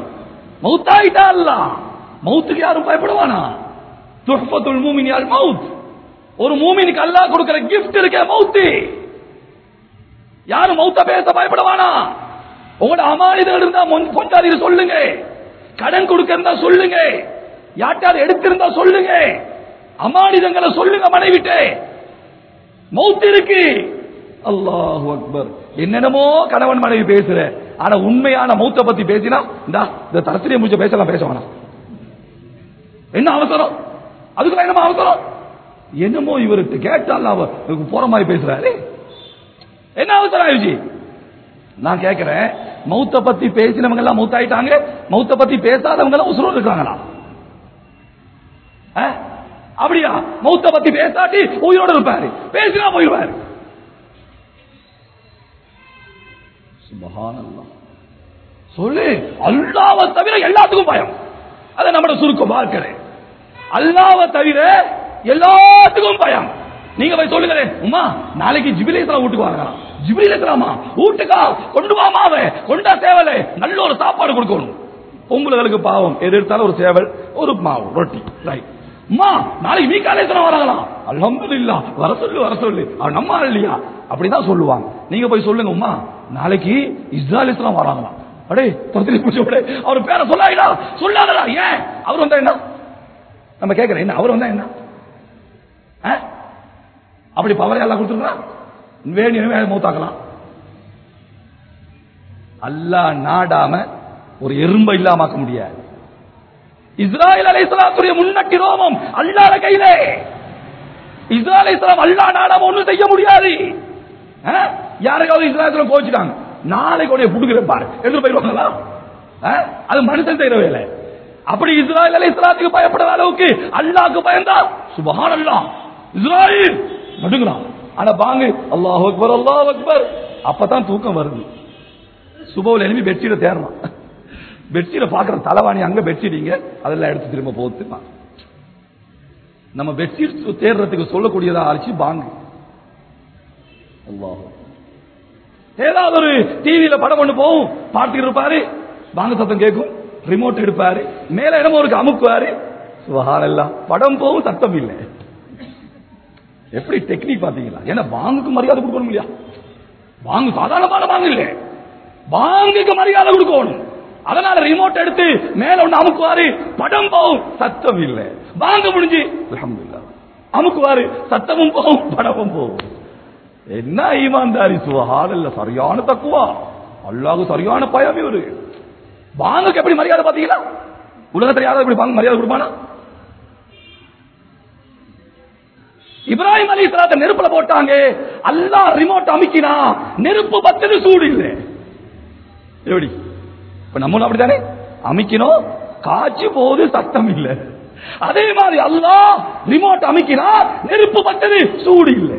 மௌத்தாயிட்டா அல்ல மௌத்துக்கு யாரும் பயப்படுவானா துஹ்பத்துல் மூமினியால் மவுத் ஒரு மூமினுக்கு அல்லாஹ் கொடுக்கிற கிஃப்ட் இருக்க மௌத்து யாரும் மௌத்த பேச பயப்படவானா உங்களோட அமானிதம் இருந்தா கொஞ்சம் சொல்லுங்க கடன் கொடுக்க இருந்தா சொல்லுங்க யார்ட்டாவது எடுத்திருந்தா சொல்லுங்க அமானிதங்களை சொல்லுங்க மனைவிட்டு மௌத்து இருக்கு அல்லாஹு அக்பர் என்னென்னமோ கணவன் மனைவி பேசுற ஆனா உண்மையான மௌத்த பத்தி பேசினா இந்தா இந்த தரத்திலே முடிச்ச பேசலாம் பேச வேணாம் என்ன அவசரம் அதுக்கு என்னமோ அவசரம் என்னமோ இவருக்கு கேட்டால் அவர் போற மாதிரி பேசுறாரு என்ன அவசரம் ஆயிடுச்சு நான் கேட்கிறேன் மௌத்த பத்தி பேசினவங்க எல்லாம் மௌத்தாயிட்டாங்க மௌத்த பத்தி பேசாதவங்க எல்லாம் உசுரோடு இருக்காங்களா ஆ? அப்படியா மௌத்த பத்தி பேசாட்டி உயிரோட இருப்பாரு பேசினா போயிடுவாரு சுபஹானல்லாஹ். சொல்லு அல்லாவை தவிர எல்லாத்துக்கும் பயம் அதை நம்மட சுருக்கம் பார்க்கிறேன் அல்லாவை தவிர எல்லாத்துக்கும் பயம் நீங்க போய் சொல்லுங்களேன் உமா நாளைக்கு ஜிபிலேசலாம் வீட்டுக்கு வாங்கலாம் ஜிபிலேசலாமா வீட்டுக்கா கொண்டு வாமாவே கொண்டா தேவல நல்ல ஒரு சாப்பாடு கொடுக்கணும் பொம்பளைகளுக்கு பாவம் எது எடுத்தாலும் ஒரு சேவல் ஒரு மாவு ரொட்டி ரைட் அம்மா நாளைக்கு மீகாலேசனம் வராங்களாம் அல்ஹம்துலில்லாஹ் வர சொல்லு வர சொல்லு அவன் நம்ம ஆள் இல்லையா அப்படிதான் சொல்லுவாங்க நீங்க போய் சொல்லுங்க உமா நாளைக்கு இஸ்ராயலிஸ்லாம் வராங்களாம் அடே பத்திரி பிடிச்ச அவர் பேரை சொல்லாதடா சொல்லாதடா ஏன் அவர் வந்தா என்ன நம்ம கேட்கிறேன் என்ன அவர் வந்தா என்ன ஆ? அப்படி பவரை எல்லாம் கொடுத்துருக்கா வேணும் வேணும் மூத்தாக்கலாம் அல்லாஹ் நாடாம ஒரு எறும்பை இல்லாமக்க முடியாது இஸ்ராயல் அலைஹிஸ்ஸலாத்துடைய முன்னட்டி ரோமம் அல்லாஹ்ட கையிலே இஸ்ராயல் அலைஹிஸ்ஸலாம் அல்லாஹ் நாடாம ஒண்ணும் செய்ய முடியாது ஆ? யாருக்காவது இஸ்ராயல் கோச்சிட்டாங்க நாளைக்கு உடைய புடுங்கிற பாரு எடுத்து போயிடுவாங்களா ஆ? அது மனுஷன் செய்யற வேலை அப்படி இஸ்ராயல் அலைஹிஸ்ஸலாத்துக்கு பயப்படாத அளவுக்கு அல்லாஹ்க்கு பயந்தா சுபஹானல்லாஹ் இஸ்ராயல் நடுங்குறான் ஆனா பாங்கு அல்லாஹ் அக்பர் அல்லாஹ் அக்பர் அப்பதான் தூக்கம் வருது சுபவுல எழுப்பி பெட்ஷீட்டை தேடலாம் பெட்ஷீட்டை பாக்குற தலைவாணி அங்க பெட்ஷீட்டிங்க அதெல்லாம் எடுத்து திரும்ப போத்துமா நம்ம பெட்ஷீட் தேடுறதுக்கு சொல்லக்கூடியதா ஆச்சு பாங்கு அல்லாஹ் ஏதாவது ஒரு டிவியில படம் ஒண்ணு போகும் பார்த்துட்டு இருப்பாரு பாங்க சத்தம் கேட்கும் ரிமோட் எடுப்பாரு மேல இடமும் ஒரு அமுக்குவாரு சுபஹானல்லாஹ் படம் போகும் சத்தம் இல்லை எப்படி டெக்னிக் பாத்தீங்களா ஏன்னா பாங்குக்கு மரியாதை கொடுக்கணும் இல்லையா பாங்கு சாதாரணமான பாங்கு இல்லை பாங்குக்கு மரியாதை கொடுக்கணும் அதனால ரிமோட் எடுத்து மேல ஒண்ணு அமுக்குவாரு படம் போகும் சத்தம் இல்லை பாங்கு முடிஞ்சு அல்ஹம்துலில்லாஹ் அமுக்குவாரு சத்தமும் போகும் படமும் போகும் என்ன ஈமான்தாரி சுகால் இல்ல சரியான தக்குவா அல்லாஹ் சரியான பயம் இவரு பாங்குக்கு எப்படி மரியாதை பாத்தீங்களா உலகத்துல யாராவது இப்படி பாங்கு மரியாதை கொடுப்பானா இப்ராஹிம் அலி இஸ்லாத்தை நெருப்புல போட்டாங்க அல்லாஹ் ரிமோட் அமுக்கினா நெருப்பு பத்துன்னு சூடு இல்லை எப்படி இப்ப நம்மளும் அப்படித்தானே அமுக்கினோம் காய்ச்சி போது சத்தம் இல்ல அதே மாதிரி அல்லாஹ் ரிமோட் அமுக்கினா நெருப்பு பத்தது சூடு இல்லை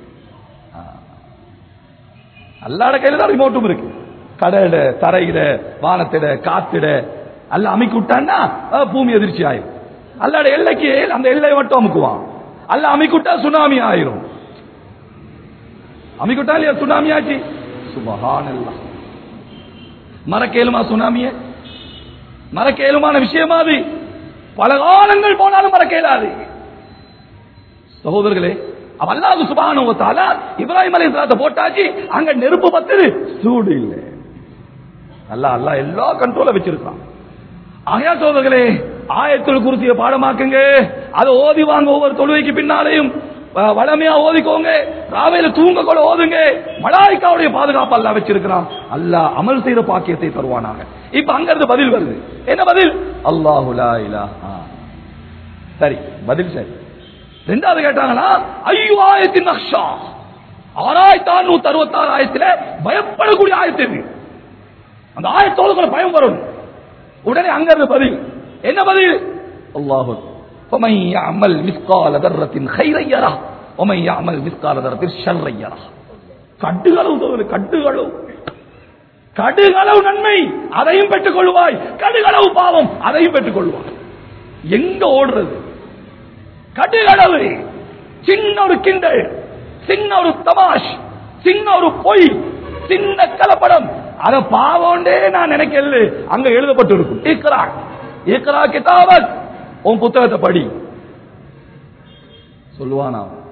அல்லாட கையில தான் ரிமோட்டும் இருக்கு கடையில தரையில வானத்திட காத்திட அல்ல அமைக்கி விட்டான்னா அஹ், பூமி எதிர்ச்சி ஆயிரும் அல்லாட எல்லைக்கு அந்த எல்லையை மட்டும் அமுக்குவான் அல்ல அமைக்கிட்டா சுனாமி ஆயிரும் அமைக்கிட்டா இல்லையா சுனாமி ஆச்சு சுபஹானல்லாஹ் மறக்கேலுமா சுனாமிய மறக்கேலுமான விஷயமா அது பல காலங்கள் போனாலும் மறக்க இயலாது சகோதரர்களே அவ அல்லாஹ் சுப்ஹானஹு வ தஆலா இப்ராஹிம் அலைஹிஸ்ஸலாத்தை போட்டாச்சு அங்க நெருப்பு பத்துது சூடு இல்ல அல்லாஹ் அல்லாஹ் எல்லா கண்ட்ரோல வச்சிருக்கான் ஆகையா சோதர்களே ஆயத்துல் குருசிய பாடமாக்குங்க அதை ஓதி வாங்க ஒவ்வொரு தொழுவைக்கு பின்னாலையும் வ- வளமையா ஓதிக்கோங்க ராவையில தூங்க கூட ஓதுங்க மலாய்க்காவுடைய பாதுகாப்பு அல்லாஹ் வச்சிருக்கிறான் அல்லாஹ் அமல் செய்த பாக்கியத்தை தருவானாக இப்ப அங்க இருந்து பதில் வருது என்ன பதில் அல்லாஹு லா இலாஹா சரி பதில் சரி ரெண்டாவது கேட்டாங்களா ஐயோ ஆயத்தின் நக்ஷா ஆறாயிரத்தி அறுநூத்தி அறுபத்தாறு ஆயிரத்துல பயப்படக்கூடிய ஆயத்து இது அந்த ஆயத்தோடு கூட பயம் வரும் உடனே அங்க இருந்து பதில் என்ன பதில் அல்லாஹு ومن يعمل مثقال ذرة خيرا يره ومن يعمل مثقال ذرة شرا يره கட்டுகளவு தோழர்களே, கட்டுகளவு கடுகளவு நன்மை அதையும் பெற்றுக் கொள்வாய் கடுகளவு பாவம் அதையும் பெற்றுக் கொள்வாய் எங்க ஓடுறது கடுகளவு சின்ன ஒரு கிண்டல் சின்ன ஒரு தமாஷ் சின்ன ஒரு பொய் சின்ன கலப்படம் அத பாவம்டே நான் நினைக்கல அங்க எழுதப்பட்டு இருக்கும் இக்ரா இக்ரா கிதாபத் உன் புத்தகத்தை படி சொல்லுவானா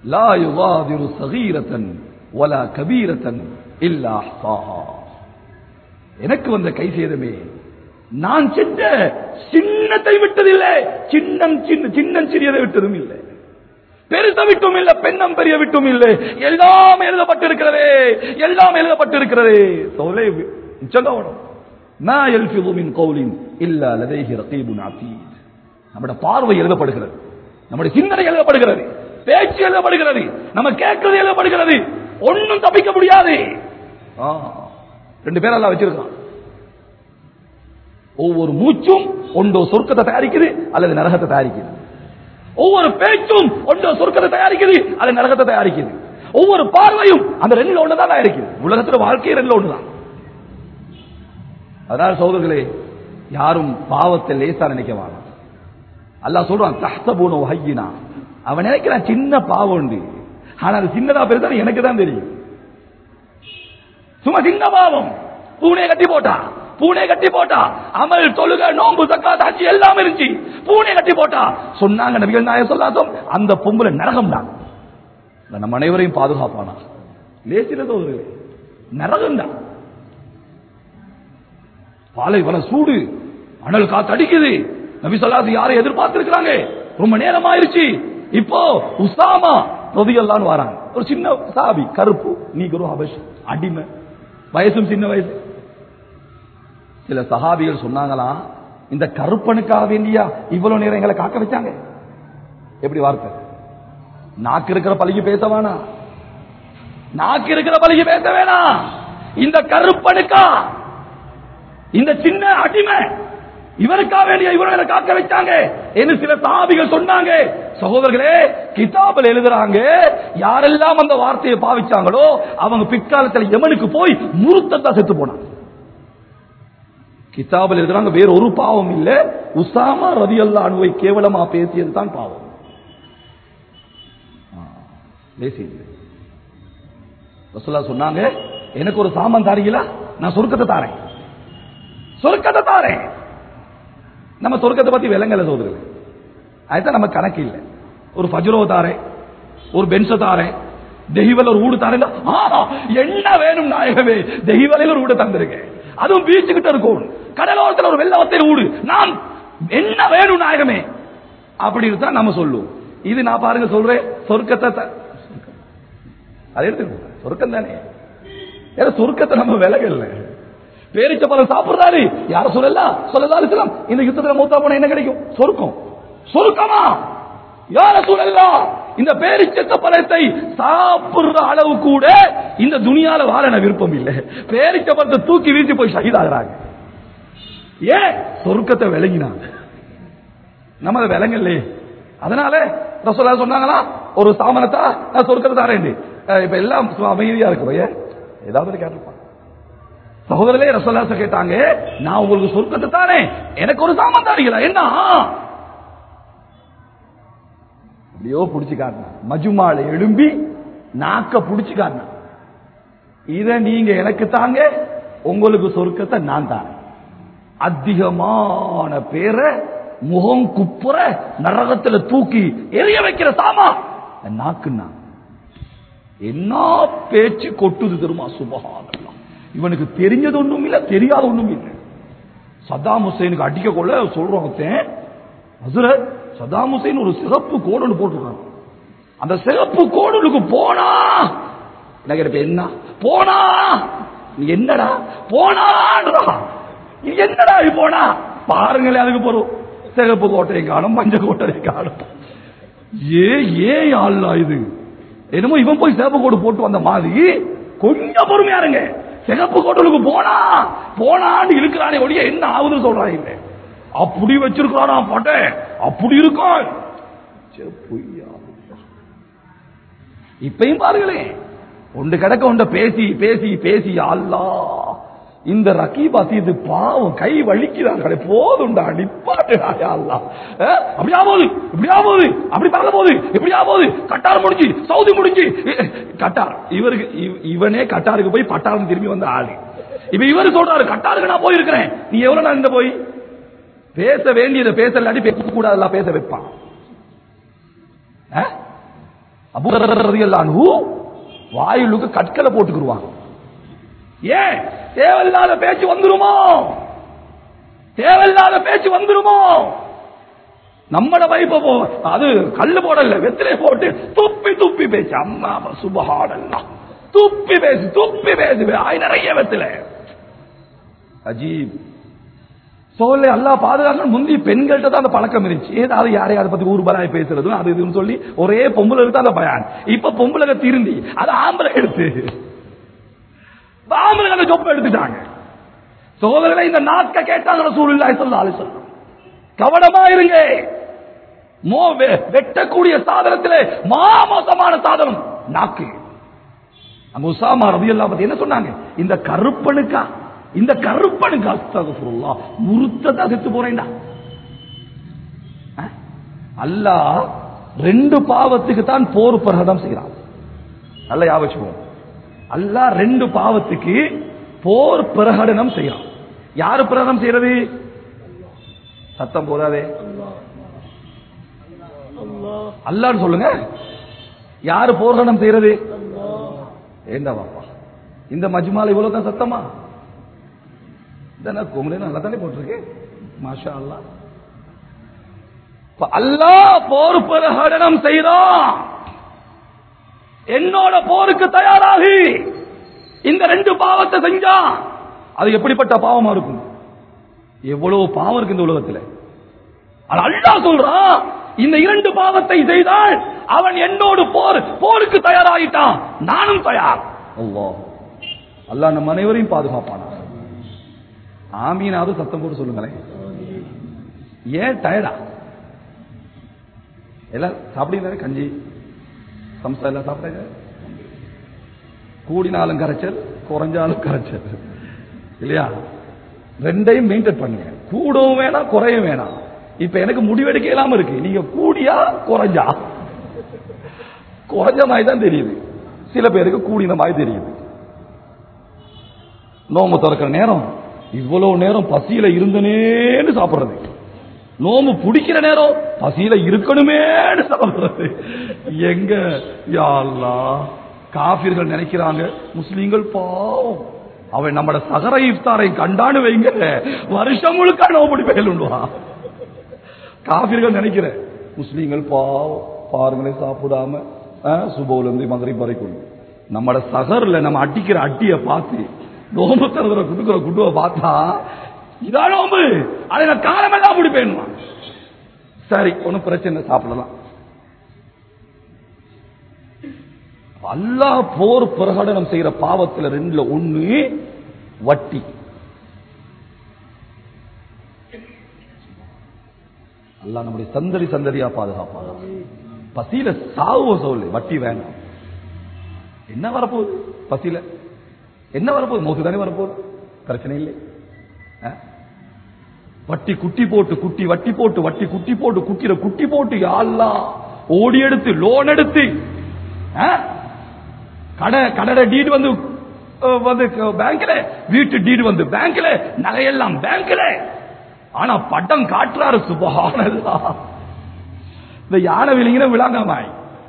லா யுகாதிரு சகீரத்தன் வலா கபீரத்தன் இல்லா அஹ்சாஹா. எனக்கு வந்த கை சேதமே நான் செஞ்ச சின்னத்தை விட்டதில்லை சின்னம் சின்ன சின்னம் சிறியதை விட்டதும் இல்லை பெருச விட்டும் இல்ல பெண்ணம் பெரிய விட்டும் இல்லை எல்லாம் எழுதப்பட்டிருக்கிறதே எல்லாம் எழுதப்பட்டிருக்கிறதே சோலை சொல்லணும் நான் எல்ஃபிது மின் கௌலின் இல்ல லதைஹி ரகீபுன் அதீத் நம்முடைய பார்வை எழுதப்படுகிறது நம்முடைய சிந்தனை எழுதப்படுகிறது பேச்சு எழுதப்படுகிறது நம்ம கேட்கிறது எழுதப்படுகிறது ஒண்ணும் தப்பிக்க முடியாது ஆ, ரெண்டு பேர் எல்லாம் வச்சிருக்கான் ஒவ்வொரு மூச்சும் ஒன்றோ சொர்க்கத்தை தயாரிக்குது அல்லது நரகத்தை தயாரிக்குது ஒவ்வொரு பேச்சும் ஒன்றோ சொர்க்கத்தை தயாரிக்குது அல்லது நரகத்தை தயாரிக்குது ஒவ்வொரு பார்வையும் அந்த ரெண்டுல ஒண்ணுதான் தயாரிக்குது உலகத்துல வாழ்க்கை ரெண்டுல ஒண்ணுதான் அதனால சோதர்களே யாரும் பாவத்தை லேசா நினைக்க வேணாம் அல்லாஹ் சொல்றான் தஹ்தபூன வஹய்யினா அவன் நினைக்கிறான் சின்ன பாவம் உண்டு ஆனா அது சின்னதா பெருசா எனக்கு தான் தெரியும் சும்மா சின்ன பாவம் பூனை கட்டி போட்டா பூனை கட்டி போட்டா அமல் தொழுக நோன்பு சக்காத் ஹஜ் எல்லாம் இருந்துச்சு பூனை கட்டி போட்டா சொன்னாங்க நபிகள் நாயகம் சொல்லாதோம் அந்த பொம்பளை நரகம் தான் நம்ம அனைவரையும் பாதுகாப்பானா லேசில தோதுகளே நரகம் தான் பாலைவன சூடு அனல் காத்து அடிக்குது நபி சொல்லாது யாரை எதிர்பார்த்திருக்கிறாங்க ரொம்ப நேரம் ஆயிருச்சு இப்போ உசாமா ரதியல்லான்னு வராங்க ஒரு சின்ன சாபி கருப்பு நீகரோ அபஷ் அடிமை வயசும் சின்ன வயசு சில சஹாபிகள் சொன்னாங்களாம் இந்த கருப்பனுக்காக வேண்டியா இவ்வளவு நேரம் எங்களை காக்க வச்சாங்க எப்படி வார்த்தை நாக்கு இருக்கிற பழகி பேச வேணாம் நாக்கு இருக்கிற பழகி பேச வேணாம் இந்த கருப்பனுக்கா இந்த சின்ன அடிமை இவருக்காக வேண்டிய இவரை காக்க வச்சாங்க என்று சில சாபிகள் சொன்னாங்க சகோதரர்களே கிதாபில் எழுதுறாங்க யாரெல்லாம் அந்த வார்த்தையை பாவிச்சாங்களோ அவங்க பிற்காலத்தில் யமனுக்கு போய் முருத்தத்தா செத்து போனாங்க கிதாபில் எழுதுறாங்க வேற ஒரு பாவம் இல்ல உசாமா ரதி அல்லா அணுவை கேவலமா பேசியது தான் பாவம் ஆ, லேசி இல்லை. ரசூலுல்லாஹ் சொன்னாங்க எனக்கு ஒரு சாமான் தாரீங்களா நான் சொர்க்கத்தை தாரேன் சொர்க்கத்தை தாரேன் நம்ம சொர்க்கத்தை பத்தி விலங்கல சோதரர் அதுதான் நம்ம கணக்கு இல்லை ஒரு பஜ்ரோ தாரேன் ஒரு பென்ச தாரேன் தெய்வல ஒரு வீடு தாரேன் என்ன வேணும் நாயகமே தெய்வலையில் ஒரு வீடு தந்திருக்கேன் அதுவும் பீச்சு கிட்ட இருக்கும் கடலோரத்தில் ஒரு வெள்ளவத்தையில் வீடு நான் என்ன வேணும் நாயகமே அப்படின்னு தான் நம்ம சொல்லுவோம் இது நான் பாருங்க சொல்றேன் சொர்க்கத்தை த- அதை எடுத்துக்கோ சொர்க்கம் தானே ஏன்னா சொர்க்கத்தை நம்ம விலகல்ல பேரிச்ச பழம் சாப்பிடுறாரு யார சொல்லலாம் சொல்லலாம் இருக்கலாம் இந்த யுத்தத்துல மூத்தா போனா என்ன கிடைக்கும் சொர்க்கம் சொர்க்கமா யார சொல்லலாம் இந்த பேரிச்சத்த பழத்தை சாப்பிடுற அளவு கூட இந்த துணியால வாழ எனக்கு விருப்பம் இல்லை பேரிச்ச பழத்தை தூக்கி வீசி போய் ஷஹீதாகிறாங்க ஏன் சொர்க்கத்தை விளங்கினாங்க நம்ம அதை விளங்கல்லே அதனால ரசோல்லா சொன்னாங்களா ஒரு சாமனத்தா நான் சொர்க்கத்தை தரேன் இப்ப எல்லாம் சும்மா அமைதியா இருக்கு ஏன் ஏதாவது கேட்டிருப்பான் சகோதரர்களே ரசோல்லாச கேட்டாங்க நான் உங்களுக்கு சொர்க்கத்தை தானே எனக்கு ஒரு சாமான் தாரீங்களா என்ன அப்படியோ புடிச்சு காட்டினான் மஜுமால எழும்பி நாக்க புடிச்சு காட்டினான் இத நீங்க எனக்கு தாங்க உங்களுக்கு சொர்க்கத்தை நான் தாரேன் அதிகமான பேரை முகம் குப்புற நரகத்துல தூக்கி எரிய வைக்கிற சாமா நாக்குன்னா என்ன பேச்சு கொட்டுது தெரியுமா சுபகானம் இவனுக்கு தெரிஞ்சது ஒண்ணும் இல்ல தெரியாத ஒண்ணும் இல்ல சதாம் ஹுசைனுக்கு அடிக்க கொள்ள சொல்றோம் ஒருத்தன் ஹசரத் சதாம் ஹுசைன் ஒரு சிகப்பு கோடு போட்டிருக்காங்க அந்த சிகப்பு கோடுக்கு போனா என்ன கேட்ப என்ன போனா நீ என்னடா போனான்றா நீ என்னடா இது போனா பாருங்களேன் அதுக்கு போறோம் சிகப்பு கோட்டையை காணும் மஞ்சள் கோட்டையை காணும் ஏ ஏன் ஆள்லா இது என்னமோ இவன் போய் சிவப்பு கோடு போட்டு வந்த மாதிரி கொஞ்சம் பொறுமையா இருங்க சிகப்பு கோட்டலுக்கு போனா போனான்னு இருக்கிறானே ஒழிய என்ன ஆகுதுன்னு சொல்றான் இல்லை அப்படி வச்சிருக்கிறானா பட்டே அப்படி இருக்கான் சே, பொய்யா. இப்பயும் பாருங்களேன் ஒன்று கிடக்க ஒன்ற பேசி பேசி பேசி அல்லா இந்த ரகீப் அசீது பாவம் கை வலிக்கிறாங்களே போதும்டா நிப்பாட்டுடா யா அல்லாஹ். அஹ், அப்படியா போகுது இப்படியா போகுது அப்படி பறக்க போகுது இப்படியா போகுது கட்டார் முடிஞ்சு சவுதி முடிஞ்சு இ- கட்டார் இவருக்கு இவ- இவனே கட்டாருக்கு போய் பட்டாரம் திரும்பி வந்த ஆளு இப்ப இவரு சொல்றாரு கட்டாருக்கு நான் போயிருக்கிறேன் நீ எவ்வளவு நாள் இந்த போய் பேச வேண்டியதை பேச இல்லாட்டி பேச கூடாதுல பேச வைப்பான் அஹ்? அபூ வாயிலுக்கு கற்களை போட்டுக்கிருவாங்க ஏன் தேவையில்லாத பேச்சு வந்துருமோ தேவையில்லாத பேச்சு வந்துருமோ நம்மட வைப்ப போ அது கல்லு போடல வெத்திலே போட்டு துப்பி துப்பி பேச்சு அம்மா சுபஹானல்லாம் துப்பி பேசு துப்பி பேசு ஆய் நிறைய வெத்தில அஜீப் சோலை அல்லா பாதுகாக்கணும் முந்தி பெண்கள்கிட்ட தான் அந்த பழக்கம் இருந்துச்சு ஏதாவது யாரையாவது பத்தி ஊர்பராய் பேசுறதும் அது இதுன்னு சொல்லி ஒரே பொம்பளை தான் அந்த பயான் இப்ப பொம்பளை திருந்தி அது ஆம்பளை எடுத்து ஆம்பளை அந்த சொப்ப எடுத்துட்டாங்க சோதரனை இந்த நாட்க கேட்டாங்க சூழ்நிலை சொல்ல ஆளு சொல்லும் கவனமா இருங்க மோ வெ- வெட்டக்கூடிய சாதனத்திலே மாமோசமான சாதனம் நாக்கு அங்க உசாமா ரவி பத்தி என்ன சொன்னாங்க இந்த கருப்பனுக்கா இந்த கருப்பனுக்கு அஸ்தகுல்லா முருத்ததா செத்து போறேன்டா அஹ்? அல்லாஹ் ரெண்டு பாவத்துக்கு தான் போர் பிரகடம் செய்யறான் நல்ல யாவச்சுவோம் அல்லாஹ் ரெண்டு பாவத்துக்கு போர் பிரகடனம் செய்யறான் யாரு பிரகடனம் செய்யறது சத்தம் போதாதே அல்லான்னு சொல்லுங்க யாரு போர்கடம் செய்யறது ஏண்டா பாப்பா இந்த மஜ்மால இவ்வளவு தான் சத்தமா இதென்ன குமரே நல்லா தானே போட்டிருக்கு மாஷா அல்லா இப்ப அல்லாஹ் போர் பிரகடனம் செய்தான் என்னோட போருக்கு தயாராகி இந்த ரெண்டு பாவத்தை செஞ்சா அது எப்படிப்பட்ட பாவமா இருக்கும் எவ்வளவு பாவம் இருக்கு இந்த உலகத்துல ஆனா அல்லாஹ் சொல்றான் இந்த இரண்டு பாவத்தை செய்தால் அவன் என்னோடு போர் போருக்கு தயாராகிட்டான் நானும் தயார் அல்லாஹ் அல்லாஹ் நம்ம அனைவரையும் பாதுகாப்பானா ஆமீனாவது சத்தம் போட்டு சொல்லுங்களேன் ஏன் டயர்டா எல்லாம் சாப்பிடுங்க கஞ்சி சம்சா எல்லாம் சாப்பிடுங்க கூடினாலும் கரைச்சல் குறைஞ்சாலும் கரைச்சல் இல்லையா ரெண்டையும் மெயின்டைன் பண்ணுங்க கூடவும் வேணாம் குறையும் வேணாம் இப்ப எனக்கு முடிவெடுக்க இல்லாம இருக்கு நீங்க கூடியா குறைஞ்சா குறைஞ்ச மாதிரி தான் தெரியுது சில பேருக்கு கூடின மாதிரி தெரியுது நோம்பு திறக்கிற நேரம் இவ்வளவு நேரம் பசியில இருந்தனேன்னு சாப்பிடுறது நோம்பு பிடிக்கிற நேரம் பசியில இருக்கணுமேன்னு சாப்பிடுறது எங்க யா அல்லாஹ் காபிர்கள் நினைக்கிறாங்க முஸ்லீம்கள் பாவம் அவன் நம்மட சகர இஃப்தாரை கண்டான்னு வைங்க வருஷம் முழுக்க நோம்படி பேலுண்டுவான் காபிர்கள் நினைக்கிற முஸ்லீம்கள் பாவம் பாருங்களேன் சாப்பிடாம சுபோல இருந்து மதுரை வரைக்கும் நம்மட சகர்ல நம்ம அடிக்கிற அட்டிய பார்த்து நோம்பு தருகிற குடுக்கிற குட்டுவை பார்த்தா இதான் நோம்பு அதை நான் காலமெல்லாம் முடிப்பேன் சரி ஒன்னும் பிரச்சனை இல்லை, சாப்பிடலாம் அல்லாஹ் போர் பிரகடனம் செய்யற பாவத்துல ரெண்டுல ஒண்ணு வட்டி அல்லாஹ் நம்முடைய சந்ததி சந்ததியா பாதுகாப்பாங்க பசியில சாவு சொல்லு வட்டி வேண்டாம் என்ன வரப்போகுது பசியில என்ன வரப்போகுது மோசு தானே வரப்போகுது பிரச்சனை இல்லை ஆ? வட்டி குட்டி போட்டு குட்டி வட்டி போட்டு வட்டி குட்டி போட்டு குட்டில குட்டி போட்டு யாழ்லா ஓடி எடுத்து லோன் எடுத்து ஆ? கடை கடை டீடு வந்து அஹ், வந்து பேங்க்ல வீட்டு டீடு வந்து பேங்க்ல நகையெல்லாம் பேங்க்ல ஆனா பட்டம் காட்டுறாரு சுபஹானல்லா இந்த யானை விழுங்கின விளாங்காமாய்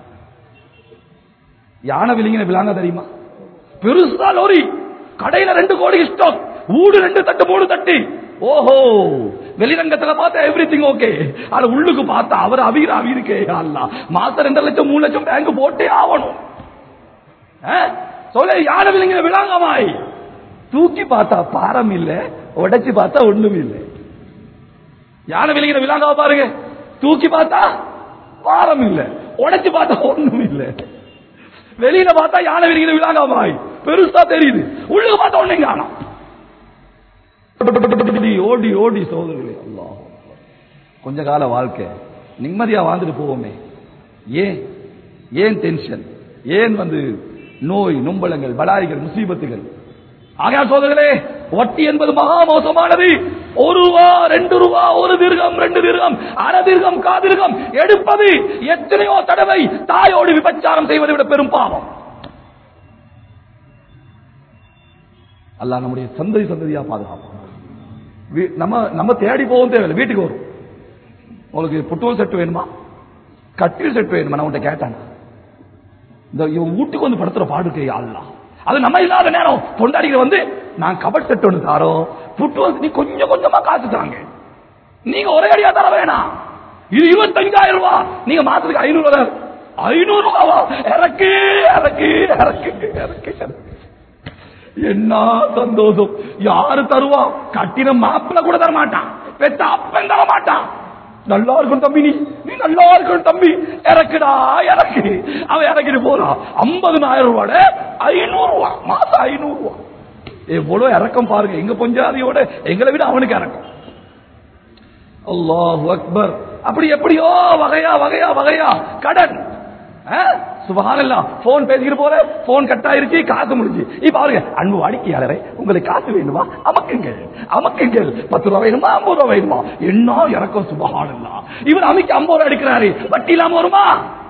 யானை விழுங்கின விளாங்க தெரியுமா பெருசா லோரி கடையில ரெண்டு கோடி ஸ்டாக் ஊடு ரெண்டு தட்டு மூணு தட்டி ஓஹோ வெளிரங்கத்துல பார்த்தா எவ்ரி திங் ஓகே ஆனா உள்ளுக்கு பார்த்தா அவர் அவிர அவிருக்கே அல்லா மாசம் ரெண்டு லட்சம் மூணு லட்சம் பேங்க் போட்டே ஆகணும் ஆ? சொல்ல யானை விழுங்கின விளாங்கமாய் தூக்கி பார்த்தா பாரம் இல்ல உடைச்சு பார்த்தா ஒண்ணும் இல்லை யானை விழுங்கிற விலாங்காவ பாருங்க தூக்கி பார்த்தா பாரம் இல்ல உடைச்சு பார்த்தா ஒண்ணும் இல்ல வெளியில பார்த்தா யானை விழுங்கிற விலாங்காவாய் பெருசா தெரியுது உள்ளுக்கு பார்த்தா ஒண்ணும் காணும் ஓடி ஓடி சோதர்களே அல்லாஹ் கொஞ்ச கால வாழ்க்கை நிம்மதியா வாழ்ந்துட்டு போவோமே ஏன் ஏன் டென்ஷன் ஏன் வந்து நோய் நொம்பலங்கள் பலாய்கள் முசீபத்துகள் ஆகையா சோதர்களே வட்டி என்பது மகா மோசமானது ஒரு ரூபா ரெண்டு ரூபா ஒரு தீர்க்கம் ரெண்டு தீர்க்கம் அரை தீர்க்கம் காதிர்க்கம் எடுப்பது எத்தனையோ தடவை தாயோடு விபச்சாரம் செய்வதை விட பெரும் பாவம் அல்லாஹ் நம்முடைய சந்ததி சந்ததியா பாதுகாப்போம் வீ- நம்ம நம்ம தேடி போகவும் தேவையில்லை வீட்டுக்கு வரும் உங்களுக்கு புட்டுவல் செட் வேணுமா கட்டில் செட் வேணுமா நான் உன்கிட்ட கேட்டாங்க இந்த இவன் வீட்டுக்கு வந்து படுத்துற பாடு இருக்கே அல்லா அது நம்ம இல்லாத நேரம் பொண்டாடிக்கிற வந்து நான் கபட் செட் ஒன்று தாரோம் புட்டு வந்து நீ கொஞ்சம் கொஞ்சமா காசு தாங்க நீங்க ஒரே அடியா தர வேணாம் இது இருபத்தஞ்சாயிரம் ரூபாய் நீங்க மாசத்துக்கு ஐநூறு ரூபாய் ஐநூறு ரூபாவா இறக்கு இறக்கு இறக்கு இறக்கு இறக்கு. என்ன சந்தோஷம் யாரு தருவா கட்டின மாப்பிள்ள கூட தர மாட்டான் பெத்த அப்பன் தர மாட்டான் நல்லா இருக்கும் தம்பி நீ நீ நல்லா இருக்கும் தம்பி இறக்குடா இறக்கு அவன் இறக்கிட்டு போறான் ஐம்பதுனாயிரம் ரூபாட ஐநூறு ரூபா மாசம் ஐநூறு ரூபா எவ்வளவு இறக்கம் பாருங்க எங்க பொஞ்சாதியோட எங்களை விட அவனுக்கு இறக்கம் அல்லாஹு அக்பர் அப்படி எப்படியோ வகையா வகையா வகையா கடன் சுபஹானல்லாம் போன் பேசிக்கிட்டு போற போன் கட் ஆயிருச்சு காசு முடிஞ்சு இப்ப பாருங்க அன்பு வாடிக்கையாளரே உங்களுக்கு காசு வேணுமா அமக்குங்கள் அமக்குங்கள் பத்து ரூபா வேணுமா ஐம்பது ரூபா வேணுமா என்ன இறக்கம் சுபஹானல்லா இவர் அமைக்க ஐம்பது ரூபா எடுக்கிறாரு வட்டி இல்லாம வருமா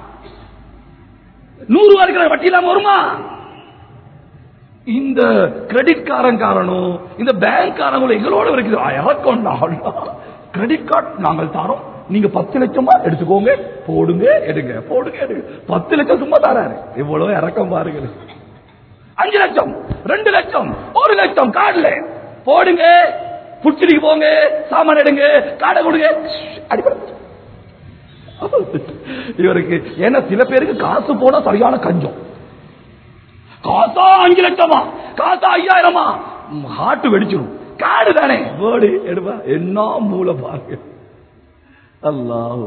நூறு ரூபா எடுக்கிறாரு வட்டி இல்லாம வருமா இந்த கிரெடிட் காரன் காரனும் இந்த பேங்க் காரங்களும் எங்களோட இருக்குது இறக்கம் கிரெடிட் கார்டு நாங்கள் தரோம் நீங்க பத்து லட்சமா எடுத்துக்கோங்க போடுங்க எடுங்க போடுங்க எடுங்க பத்து லட்சம் சும்மா தராரு இவ்வளவு இறக்கம் பாருங்க அஞ்சு லட்சம் ரெண்டு லட்சம் ஒரு லட்சம் கார்டுல போடுங்க புடிச்சிட்டு போங்க சாமான் எடுங்க காடை கொடுங்க அடிப்படை இவருக்கு ஏன்னா சில பேருக்கு காசு போனா சரியான கஞ்சம் காசா அஞ்சு லட்சமா காசா ஐயாயிரமா ஹார்ட் வெடிச்சிடும் காடு தானே வேர்டு எடுப்பா என்ன மூளை பாருங்க அல்லாஹ்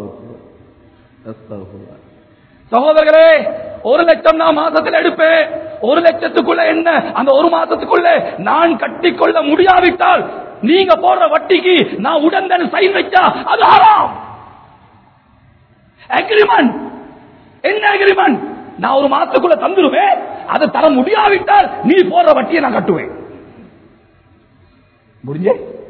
சகோதரர்களே ஒரு லட்சம் நான் மாசத்தில் எடுப்பேன் ஒரு லட்சத்துக்குள்ள என்ன அந்த ஒரு மாசத்துக்குள்ள நான் கட்டிக்கொள்ள முடியாவிட்டால் நீங்க போடுற வட்டிக்கு நான் உடந்தன் சைன் வச்சா அது ஆறாம் அக்ரிமெண்ட் என்ன அக்ரிமெண்ட் நான் ஒரு மாசத்துக்குள்ள தந்துருவேன் அதை தர முடியாவிட்டால் நீ போடுற வட்டியை நான் கட்டுவேன் முடிஞ்சே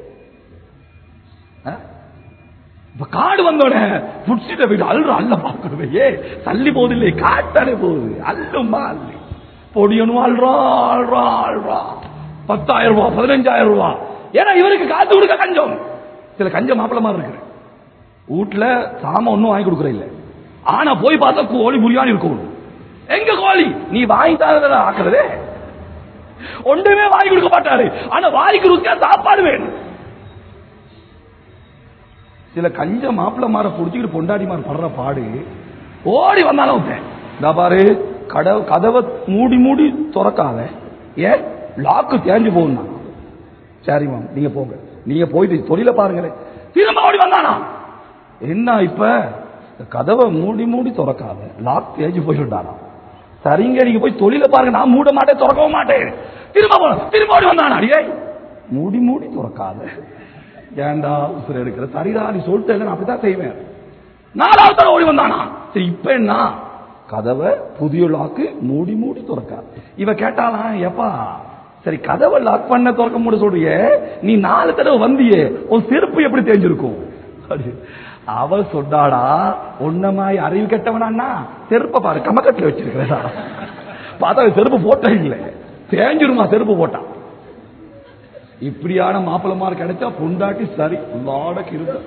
இப்ப காடு வந்தோட புடிச்சிட்ட போயிட்டு அல்ற அல்ல பாக்கணுமே ஏ தள்ளி போகுது இல்லை காட்டானே போகுது அல்லுமா அல்லி பொடியனும் அல்றா அல்றா அல்றா பத்தாயிரம் ரூபாய் பதினஞ்சாயிரம் ரூபாய் ஏன்னா இவருக்கு காத்து கொடுக்க கஞ்சம் சில கஞ்சம் மாப்பிளமா இருக்கு வீட்டுல சாம ஒன்னும் வாங்கி கொடுக்கற இல்ல ஆனா போய் பார்த்தா கோழி புரியாணி இருக்கும் எங்க கோழி நீ வாங்கி தான் ஆக்குறதே ஒன்றுமே வாங்கி கொடுக்க மாட்டாரு ஆனா வாய்க்கு ருசியா சாப்பாடு வேணும் சில கஞ்ச மாப்பிள்ள மாற புடிச்சுக்கிட்டு பொண்டாடி மாற படுற பாடு ஓடி வந்தாலும் இந்த பாரு கடவு கதவை மூடி மூடி திறக்காத ஏன் லாக்கு தேஞ்சு போகணும் சரிம்மா நீங்க போங்க நீங்க போயிட்டு தொழில பாருங்களேன் திரும்ப ஓடி வந்தானா என்ன இப்ப கதவை மூடி மூடி திறக்காத லாக் தேஞ்சு போயிட்டானா சரிங்க நீங்க போய் தொழில பாருங்க நான் மூட மாட்டேன் திறக்கவும் மாட்டேன் திரும்ப போ- திரும்ப ஓடி வந்தானா அடியே மூடி மூடி திறக்காத ஏண்டா உசுர எடுக்கிற சரிடா நீ சொல்லிட்டு நான் அப்படித்தான் செய்வேன் நாலாவது தடவை ஓடி வந்தானா சரி இப்ப என்ன கதவை புதிய லாக்கு மூடி மூடி திறக்காது இவ கேட்டாலாம் எப்பா சரி கதவை லாக் பண்ண திறக்க முடிய சொல்றிய நீ நாலு தடவை வந்தியே உன் செருப்பு எப்படி தெரிஞ்சிருக்கும் அப்படி. அவ சொன்னாடா உன்னமாய் அறிவு கெட்டவனா செருப்பை பாரு கமக்கட்டில் வச்சிருக்கிறதா பார்த்தா அவன் செருப்பு போட்ட இல்லை தேஞ்சிருமா செருப்பு போட்டான் இப்படியான மாப்பிளமார் கிடைச்சா பொண்டாட்டி சரி லாடக்கு இருந்த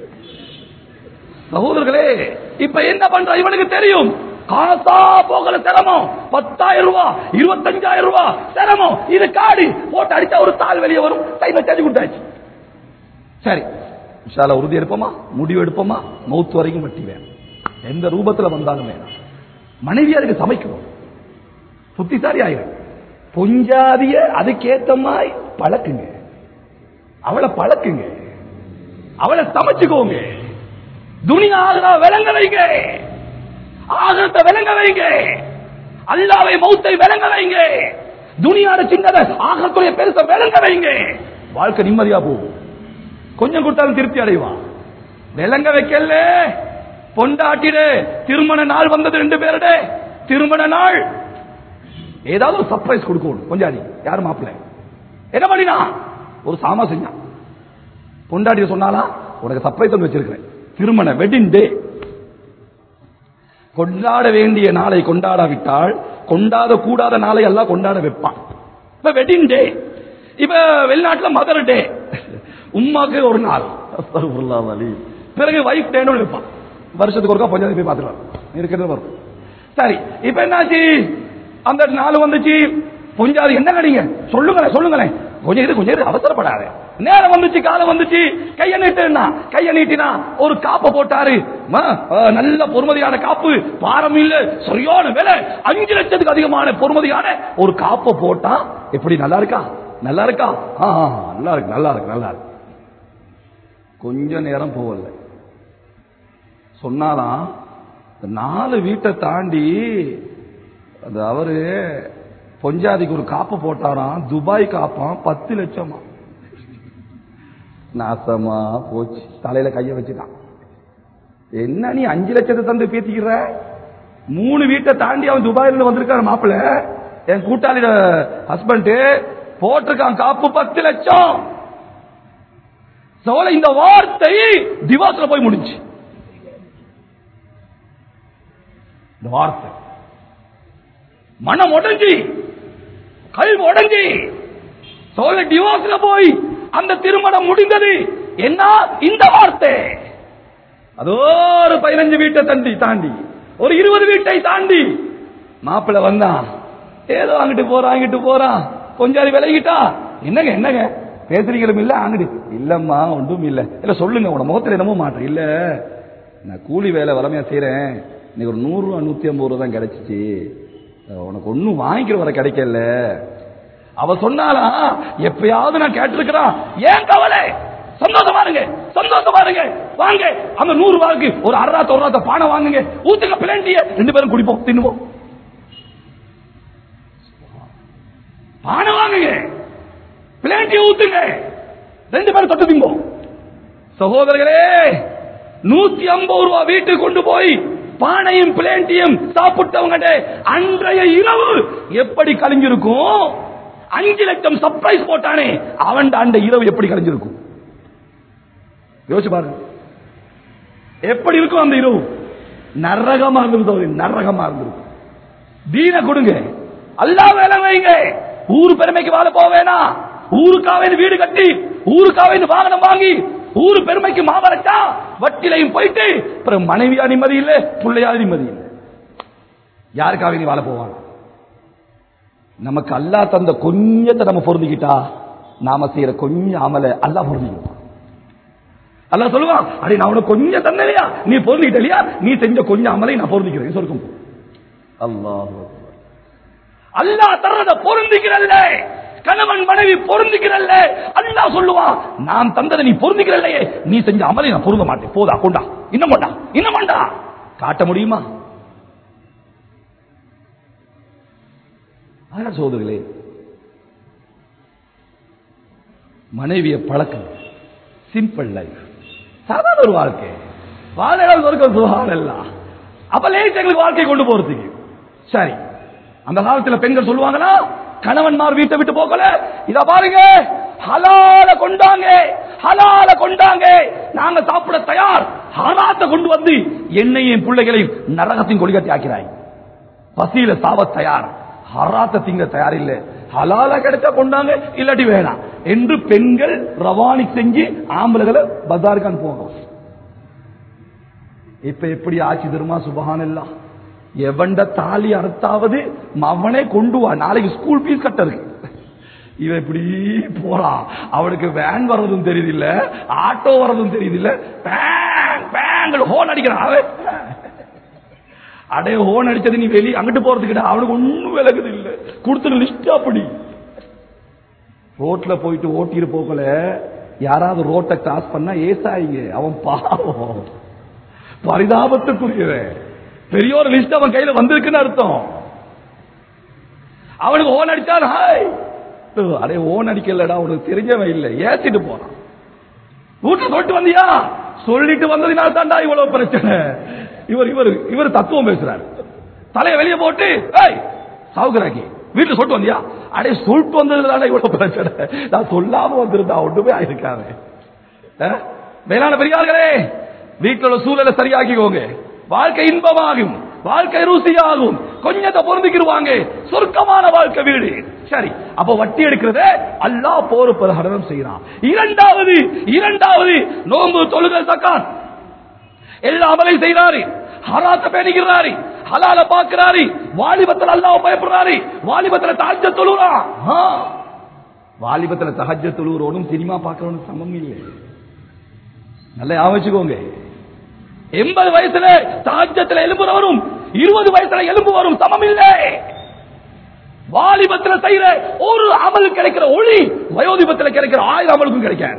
சகோதரர்களே இப்ப என்ன பண்ற இவனுக்கு தெரியும் காசா போகல சிரமம் பத்தாயிரம் ரூபாய் இருபத்தஞ்சாயிரம் ரூபாய் சிரமம் இது காடி போட்டு அடிச்சா ஒரு தாள் வெளியே வரும் டைமை தேடி கொடுத்தாச்சு சரி விஷால உறுதி எடுப்போமா முடிவு எடுப்போமா மௌத்து வரைக்கும் வட்டி வேணும் எந்த ரூபத்துல வந்தாலும் வேணும் மனைவியாருக்கு சமைக்கணும் புத்திசாலி ஆயிரும் பொஞ்சாதிய அதுக்கேத்த மாதிரி பழக்குங்க அவளை பழக்குங்க அவளை சமைச்சுக்கோங்க துனியா ஆகிறா விளங்க வைங்க ஆகத்தை விளங்க வைங்க அல்லாவை மௌத்தை விளங்க வைங்க துனியாட சின்னத ஆகத்துடைய பெருச விளங்க வைங்க வாழ்க்கை நிம்மதியா போகும் கொஞ்சம் கொடுத்தாலும் திருப்தி அடைவான் விளங்க வைக்கல பொண்டாட்டிடு திருமண நாள் வந்தது ரெண்டு பேருட திருமண நாள் ஏதாவது ஒரு சர்ப்ரைஸ் கொடுக்கணும் கொஞ்சாடி யார் மாப்பிள்ள என்ன பண்ணினா ஒரு சாமா செஞ்சான் பொண்டாட்டி சொன்னாலா உனக்கு சர்ப்ரைஸ் ஒன்று வச்சிருக்கிறேன் திருமண வெட்டிங் டே கொண்டாட வேண்டிய நாளை கொண்டாடாவிட்டால் கொண்டாட கூடாத நாளை எல்லாம் கொண்டாட வைப்பான் இப்ப வெட்டிங் டே இப்ப வெளிநாட்டுல மதர் டே உமாக்கு ஒரு நாள் அஸ்தகுஃபிருல்லாஹ் அலீம். பிறகு வைஃப் டேன்னு வைப்பான் வருஷத்துக்கு ஒருக்கா பஞ்சாயத்து போய் பார்த்துக்கலாம் இருக்கிறது வரும் சரி இப்ப என்னாச்சு அந்த நாலு வந்துச்சு பொஞ்சாது என்ன கடிங்க சொல்லுங்களேன் சொல்லுங்களேன் கொஞ்சம் இது கொஞ்சம் இரு, அவசரப்படாத நேரம் வந்துச்சு காலம் வந்துச்சு கைய நீட்டுனா கைய நீட்டினா ஒரு காப்பை போட்டாரு ம, ஆ, நல்ல பொறுமதியான காப்பு பாரம் இல்ல சரியான விலை அஞ்சு லட்சத்துக்கு அதிகமான பொறுமதியான ஒரு காப்பை போட்டா எப்படி நல்லா இருக்கா நல்லா இருக்கா ஆ, ஆ, நல்லா இருக்கு நல்லா இருக்கு நல்லா இருக்கு கொஞ்ச நேரம் போகல சொன்னாலாம் இந்த நாலு வீட்டை தாண்டி அது அவரு பொஞ்சாதிக்கு ஒரு காப்பு போட்டாராம் துபாய் காப்பான் பத்து லட்சமா நாசமா போச்சு தலையில கைய வச்சுட்டான் என்ன நீ அஞ்சு லட்சத்தை தந்து பேத்திக்கிற மூணு வீட்டை தாண்டி அவன் துபாயில இருந்து வந்திருக்காரு மாப்பிள்ள என் கூட்டாளியோட ஹஸ்பண்ட் போட்டிருக்கான் காப்பு பத்து லட்சம் சோழ இந்த வார்த்தை திவாஸ்ல போய் முடிஞ்சு இந்த வார்த்தை மனம் உடைஞ்சி கல்வி உடைஞ்சி சோழ டிவோர்ஸ்ல போய் அந்த திருமணம் முடிந்தது என்ன இந்த வார்த்தை அதோ ஒரு பதினஞ்சு வீட்டை தாண்டி தாண்டி ஒரு இருபது வீட்டை தாண்டி மாப்பிள்ள வந்தான் ஏதோ அங்கிட்டு போறான் இங்கிட்டு போறான் கொஞ்சம் விலகிட்டா என்னங்க என்னங்க பேசுறீங்களும் இல்ல அங்கிட்டு இல்லம்மா ஒன்றும் இல்ல இல்ல சொல்லுங்க உன முகத்துல என்னமோ மாட்டேன் இல்ல நான் கூலி வேலை வளமையா செய்யறேன் இன்னைக்கு ஒரு நூறு ரூபா நூத்தி ஐம்பது ரூபா தான் கிடைச்சிச்சு உனக்கு ஒன்னும் வாங்கிக்கிற வர கிடைக்கல அவ சொன்னாலா எப்பயாவது நான் கேட்டிருக்கிறான் ஏன் கவலை சந்தோஷமா இருங்க சந்தோஷமா இருங்க வாங்க அந்த நூறு ரூபாய்க்கு ஒரு அரை ராத்த ஒரு ராத்த பானை வாங்குங்க ஊத்துங்க பிளண்டிய ரெண்டு பேரும் குடிப்போம் தின்னுவோம் பானை வாங்குங்க பிளண்டிய ஊத்துங்க ரெண்டு பேரும் தொட்டு திம்போம் சகோதரர்களே நூத்தி ஐம்பது ரூபாய் வீட்டுக்கு கொண்டு போய் பானையும் பிளேண்டியும் சாப்பிட்டவங்க அன்றைய இரவு எப்படி கழிஞ்சிருக்கும் அஞ்சு லட்சம் சர்ப்ரைஸ் போட்டானே அவன் அந்த இரவு எப்படி கழிஞ்சிருக்கும் யோசிச்சு பாருங்க எப்படி இருக்கும் அந்த இரவு நரகமா இருந்திருக்கும் நரகமா இருந்திருக்கும் தீன கொடுங்க அல்லா வேலை வைங்க ஊர் பெருமைக்கு வாழ போவேனா ஊருக்காவே வீடு கட்டி ஊருக்காவே வாகனம் வாங்கி ஊரு பெருமைக்கு மாவரட்டா வட்டிலையும் போயிட்டு அப்புறம் மனைவியா நிம்மதி இல்ல பிள்ளையா நிம்மதி இல்ல யாருக்காக நீ வாழ போவாங்க நமக்கு அல்லா தந்த கொஞ்சத்தை நம்ம பொருந்திக்கிட்டா நாம செய்யற கொஞ்சம் அமல அல்லா பொருந்திக்கிட்டான் அல்லா சொல்லுவான் அடே நான் உனக்கு கொஞ்சம் தந்தலையா நீ பொருந்திக்கிட்டலையா நீ செஞ்ச கொஞ்சம் அமலை நான் பொருந்திக்கிறேன் சொர்க்கம் அல்லாஹ் அல்லா தர்றத பொருந்திக்கிறல்ல கணவன் மனைவி பொருந்திக்கிறல்ல அல்லா சொல்லுவான் நான் தந்ததை நீ பொருந்திக்கிறல்லையே நீ செஞ்ச அமலை நான் பொருந்த மாட்டேன் போதா கொண்டா இன்னும் கொண்டா இன்னும் கொண்டா காட்ட முடியுமா அதனால் சோதர்களே மனைவிய பழக்கம் சிம்பிள் லைஃப் சாதாரண ஒரு வாழ்க்கை வாழ்நாள் ஒரு சுகாதாரம் எல்லாம் அப்ப லேட் எங்களுக்கு வாழ்க்கை கொண்டு போறதுக்கு சரி அந்த காலத்துல பெண்கள் சொல்லுவாங்களா கணவன்மார் வீட்டை விட்டு போகல இத பாருங்க ஹலால கொண்டாங்க ஹலால கொண்டாங்க நாங்க சாப்பிட தயார் ஹராத்த கொண்டு வந்து என்னையும் பிள்ளைகளையும் நரகத்தின் கொடிகட்டி ஆக்கிறாய் பசியில சாவ தயார் ஹராத்த திங்க தயார் இல்ல ஹலால கிடைச்சா கொண்டாங்க இல்லாட்டி வேணாம் என்று பெண்கள் ரவானி செஞ்சு ஆம்பளைகளை பஜாருக்கு அனுப்புவாங்க இப்ப எப்படி ஆச்சு தெரியுமா சுபகான் எல்லாம் எவண்ட தாலி அறுத்தாவது அவனே கொண்டு வா நாளைக்கு ஸ்கூல் ஃபீஸ் கட்ட இருக்கு இவன் இப்படி போறான் அவனுக்கு வேன் வர்றதும் தெரியுது இல்ல ஆட்டோ வர்றதும் தெரியுது இல்ல ஹோன் அடிக்கிறான் அவன் அடைய ஹோன் அடிச்சது நீ வெளியே அங்கிட்டு போறதுக்கிட்ட அவனுக்கு ஒண்ணும் விலகுது இல்ல கொடுத்துரு லிஸ்ட் அப்படி ரோட்ல போயிட்டு ஓட்டிட்டு போகல யாராவது ரோட்டை கிராஸ் பண்ணா ஏசாயிங்க அவன் பாவம் பரிதாபத்துக்குரியவன் பெரிய ஒரு லிஸ்ட் அவன் கையில வந்திருக்குன்னு அர்த்தம் அவனுக்கு ஓன் அடிச்சான் ஹாய் அடே ஓன் அடிக்கலடா உனக்கு தெரிஞ்சவன் இல்ல ஏத்திட்டு போறான் வீட்டுல சொல்லிட்டு வந்தியா சொல்லிட்டு வந்ததினால தாண்டா இவ்வளவு பிரச்சனை இவர் இவர் இவர் தத்துவம் பேசுறாரு தலையை வெளியே போட்டு ஏய் சாவுகிறாக்கி வீட்டுல சொல்லிட்டு வந்தியா அடே சொல்லிட்டு வந்ததுனால இவ்வளவு பிரச்சனை நான் சொல்லாம வந்திருந்தா ஒண்ணுமே ஆயிருக்காரு மேலான பெரியார்களே வீட்டில் உள்ள சூழலை சரியாக்கிக்கோங்க வாழ்க்கை இன்பமாகும் வாழ்க்கை ருசியாகும் கொஞ்சத்தை பொருந்திக்கிடுவாங்க சொர்க்கமான வாழ்க்கை வீடு சரி அப்ப வட்டி எடுக்கிறத அல்லா போர் பிரகடனம் செய்யறான் இரண்டாவது இரண்டாவது நோன்பு தொழுகை தக்கான் எல்லா அமலை செய்கிறாரு ஹராத்த பேணுகிறாரு ஹலால பாக்குறாரு வாலிபத்துல அல்லாஹ் பயப்படுறாரு வாலிபத்துல தாஜ்ஜ தொழுறான் ஆ. வாலிபத்துல தஹஜ்ஜ தொழுறோனும் சினிமா பார்க்கறவனும் சமம் இல்லை நல்லா ஞாபகம் எண்பது வயசுல தாஜ்ஜத்துல எலும்புறவரும் இருபது வயசுல எலும்பு வரும் சமம் இல்லை வாலிபத்துல செய்யற ஒரு அமல் கிடைக்கிற ஒளி வயோதிபத்துல கிடைக்கிற ஆயிரம் அமலுக்கும் கிடைக்காது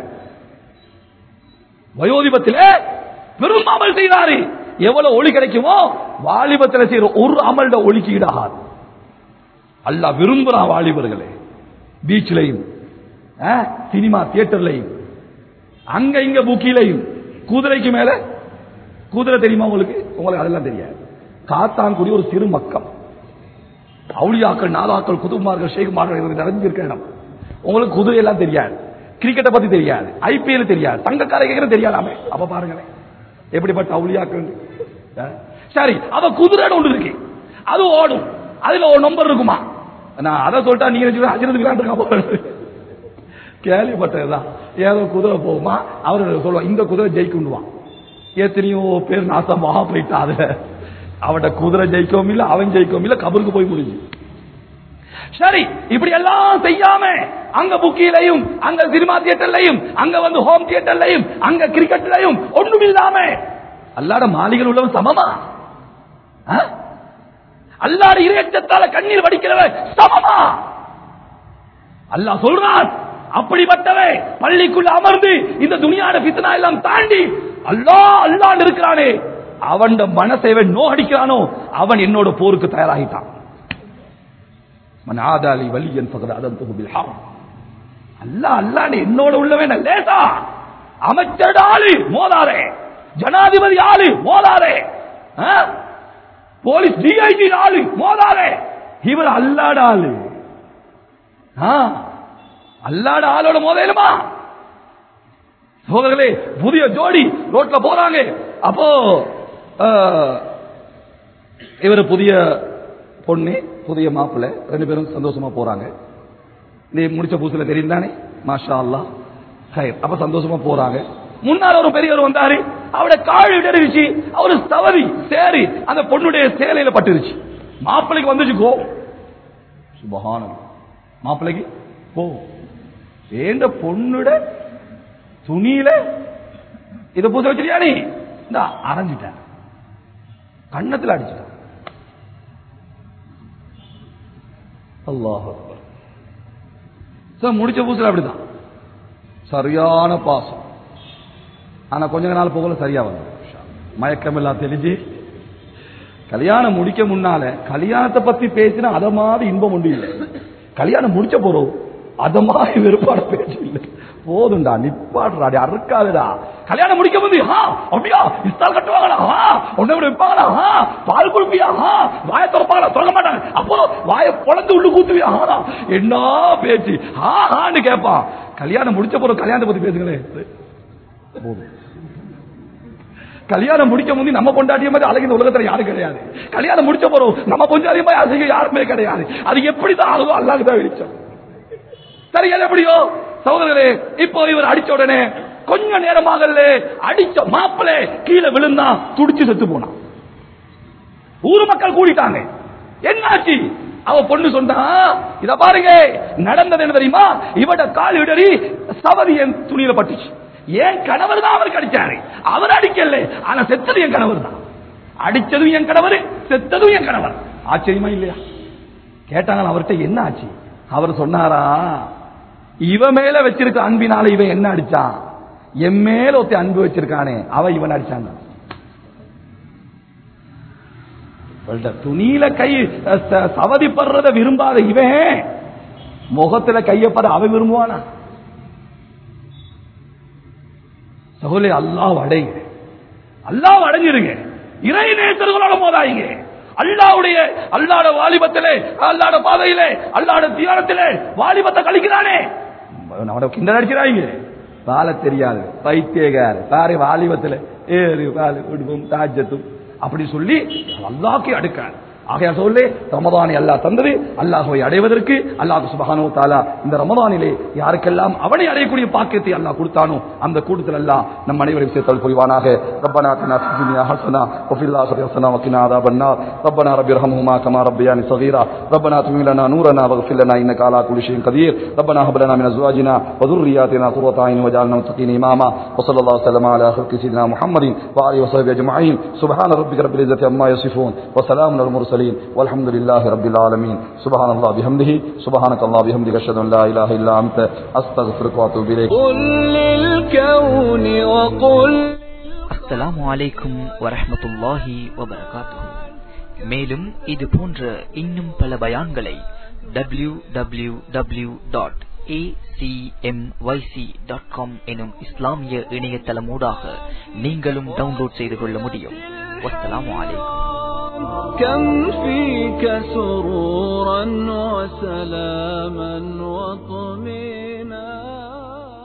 வயோதிபத்தில பெரும் அமல் செய்தாரு எவ்வளவு ஒளி கிடைக்குமோ வாலிபத்துல செய்யற ஒரு அமல்ட ஒளிக்கு ஈடாகாது அல்லாஹ் விரும்புறான் வாலிபர்களே பீச்லையும் சினிமா தியேட்டர்லையும் அங்க இங்க புக்கிலையும் குதிரைக்கு மேல குதிரை தெரியுமா உங்களுக்கு உங்களுக்கு அதெல்லாம் தெரியாது காத்தான்குடி ஒரு சிறு மக்கம் அவுளியாக்கள் நாதாக்கள் குதுமார்கள் ஷேகுமார்கள் இவருக்கு நிறைஞ்சிருக்க இடம் உங்களுக்கு குதிரை எல்லாம் தெரியாது கிரிக்கெட்டை பத்தி தெரியாது ஐபிஎல் தெரியாது தங்கக்கார கேட்கிற தெரியாதாமே அப்ப பாருங்களேன் எப்படிப்பட்ட அவுளியாக்கள் ஆ? சரி அவ குதிரை ஒன்று இருக்கு அது ஓடும் அதுல ஒரு நம்பர் இருக்குமா நான் அதை சொல்லிட்டா நீங்க நினைச்சு அஜிரது விளையாண்டு கேள்விப்பட்டதுதான் ஏதோ குதிரை போகுமா அவர் சொல்லுவான் இந்த குதிரை ஜெயிக்குண்டுவான் எத்தனையோ பேர் நாசமாக போயிட்டா அதுல அவட குதிரை ஜெயிக்கவும் இல்ல அவன் ஜெயிக்கவும் இல்ல கபருக்கு போய் முடிஞ்சு சரி இப்படி எல்லாம் செய்யாம அங்க புக்கிலையும் அங்க சினிமா தியேட்டர்லையும் அங்க வந்து ஹோம் தியேட்டர்லையும் அங்க கிரிக்கெட்லையும் ஒண்ணும் இல்லாம அல்லாட மாளிகள் உள்ளவன் சமமா ஆ? அல்லாட இரையச்சத்தால கண்ணீர் வடிக்கிறவன் சமமா அல்லாஹ் சொல்றான் அப்படிப்பட்டவன் பள்ளிக்குள்ள அமர்ந்து இந்த துணியாட பித்தனா எல்லாம் தாண்டி அல்லாஹ் அல்லான்னு இருக்கிறானே அவன் மனசைவன் நோ அடிக்கிறானோ அவன் என்னோட போருக்கு தயாராகிட்டான் மன் ஆதாலி வலியன் பகத அதன் தொகுப்பில் ஹாம் அல்லாஹ் அல்லான்னு என்னோட உள்ளவன் லேசா அமைச்சர் ஆளு மோதாரே ஜனாதிபதி ஆளு மோதாரே ஆ? போலீஸ் டிஐஜி ஆளு மோதாரே இவர் அல்லாட ஆளு ஆ, அல்லாட ஆளோட மோதலுமா சோதர்களே புதிய ஜோடி ரோட்ல போறாங்க அப்போ ஆ, இவர் புதிய பொண்ணு புதிய மாப்பிள்ளை ரெண்டு பேரும் சந்தோஷமா போறாங்க நீ முடிச்ச புதுசுல தெரியும் தானே மாஷா அல்லா ஹைர். அப்ப சந்தோஷமா போறாங்க முன்னால ஒரு பெரியவர் வந்தாரு அவட கால் இடறிச்சு அவரு தவறி சேரி அந்த பொண்ணுடைய சேலையில பட்டுருச்சு மாப்பிள்ளைக்கு வந்துச்சு கோ சுபஹானம் மாப்பிள்ளைக்கு போ வேண்ட பொண்ணுட துணியில இத பூச வச்சிருக்கியா நீ இந்த அரைஞ்சிட்டேன் கண்ணத்துல அடிச்சிட்டான் அல்லாஹ் அக்பர். சார் முடிச்ச பூசல அப்படிதான் சரியான பாசம் ஆனா கொஞ்ச நாள் போகல சரியா வந்து மயக்கம் எல்லாம் தெளிஞ்சு கல்யாணம் முடிக்க முன்னால கல்யாணத்தை பத்தி பேசினா அத மாதிரி இன்பம் உண்டு இல்லை கல்யாணம் முடிச்ச போறோம் அத மாதிரி வெறுப்பாட பேச்சு இல்லை போதும்டா நிப்பாடுறாடி அறுக்காதுடா கல்யாணம் முடிக்க வந்து ஆ அப்படியா இஸ்தால் கட்டுவாங்களா ஆ உன்னை விட வைப்பாங்களா ஆ பால் குடுப்பியா ஆ வாயை திறப்பாங்களா திறக்க மாட்டாங்க அப்போ வாயை பொழந்து உள்ள கூத்துவியா ஆனா என்ன பேச்சு ஆ ஆன்னு கேட்பான் கல்யாணம் முடிச்ச போறோம் கல்யாணத்தை பத்தி பேசுங்களேன் போதும் கல்யாணம் முடிக்க முந்தி நம்ம பொண்டாட்டிய மாதிரி அழகு இந்த உலகத்துல யாரும் கிடையாது கல்யாணம் முடிச்ச போறோம் நம்ம பொண்டாட்டிய மாதிரி அழகு யாருமே கிடையாது அது எப்படிதான் ஆகுதோ அல்லாஹ் தான் வெளிச்சம் சரி அது எப்படியோ சகோதரர்களே இப்போ இவர் அடிச்ச உடனே கொஞ்ச நேரமாகல அடிச்ச மாப்பிளே கீழே விழுந்தா துடிச்சு செத்து போனான் ஊர் மக்கள் கூடிட்டாங்க என்னாச்சு அவ பொண்ணு சொன்னா இத பாருங்க நடந்தது என்ன தெரியுமா இவட கால் இடறி சவதி என் துணியில பட்டுச்சு ஏன் கணவர் தான் அவருக்கு அடிச்சாரு அவர் அடிக்கல ஆனா செத்தது என் கணவர் தான் அடிச்சதும் என் கணவர் செத்ததும் என் கணவர் ஆச்சரியமா இல்லையா கேட்டாங்க அவர்கிட்ட என்ன ஆச்சு அவர் சொன்னாரா இவ மேல வச்சிருக்க அன்பினால இவன் என்ன அடிச்சான் என் மேல ஒருத்த அன்பு வச்சிருக்கானே அவ இவன் அடிச்சாங்க இவள்ட துணியில கை ச- சவதிப்படுறத விரும்பாத இவன் முகத்துல கையப்பட அவன் விரும்புவானா சகோதரி அல்லாஹ் அடைங்க அல்லாஹ் அடைஞ்சிருங்க இறை நேசர்களோட மோதாயிங்க அல்லாவுடைய அல்லாட வாலிபத்திலே அல்லாட பாதையிலே அல்லாட தியானத்திலே வாலிபத்தை கழிக்கிறானே நம்மட கிண்டல் அடிக்கிறாங்க வாழ தெரியாது பைத்தியகார் பாரு வாலிபத்துல ஏறு வாலு குடும்பம் தாஜத்தும் அப்படி சொல்லி அல்லாக்கே அடுக்கார் ஆகையால் சொல்லு ரமதானை அல்லாஹ் தந்தது அல்லாஹுவை அடைவதற்கு அல்லாஹ் சுபஹானோ தாலா இந்த ரமதானிலே யாருக்கெல்லாம் அவனை அடையக்கூடிய பாக்கியத்தை அல்லாஹ் கொடுத்தானோ அந்த கூட்டத்தில் அல்லாஹ் நம் அனைவரையும் சேர்த்தல் புரிவானாக ربنا اتنا في الدنيا حسنه وفي الاخره حسنه وقنا عذاب النار ربنا رب ارحمهما كما ربياني صغيرا ربنا اتمم لنا نورنا واغفر لنا انك على كل شيء قدير ربنا هب لنا من ازواجنا وذرياتنا قرة اعين واجعلنا متقين اماما وصلى الله وسلم على خلق سيدنا محمد وآله وصحبه اجمعين سبحان ربك رب العزه عما يصفون وسلام على المرسلين والحمد لله رب العالمين سبحان الله بحمده سبحانك الله بحمدك اشهد ان لا اله الا انت استغفرك واتوب اليك قل للكون وقل அஸ்ஸலாமு அலைக்கும் வரஹ்மத்துல்லாஹி வபரகாத்துஹு மேலும் இது போன்ற இன்னும் பல பயான்களை W W W dot dot com எனும் இஸ்லாமிய இணையதளமூடாக நீங்களும் டவுன்லோட் செய்து கொள்ள முடியும் வஸ்ஸலாமு அலைக்கும் كم فيك سرورا وسلاما وطمئنا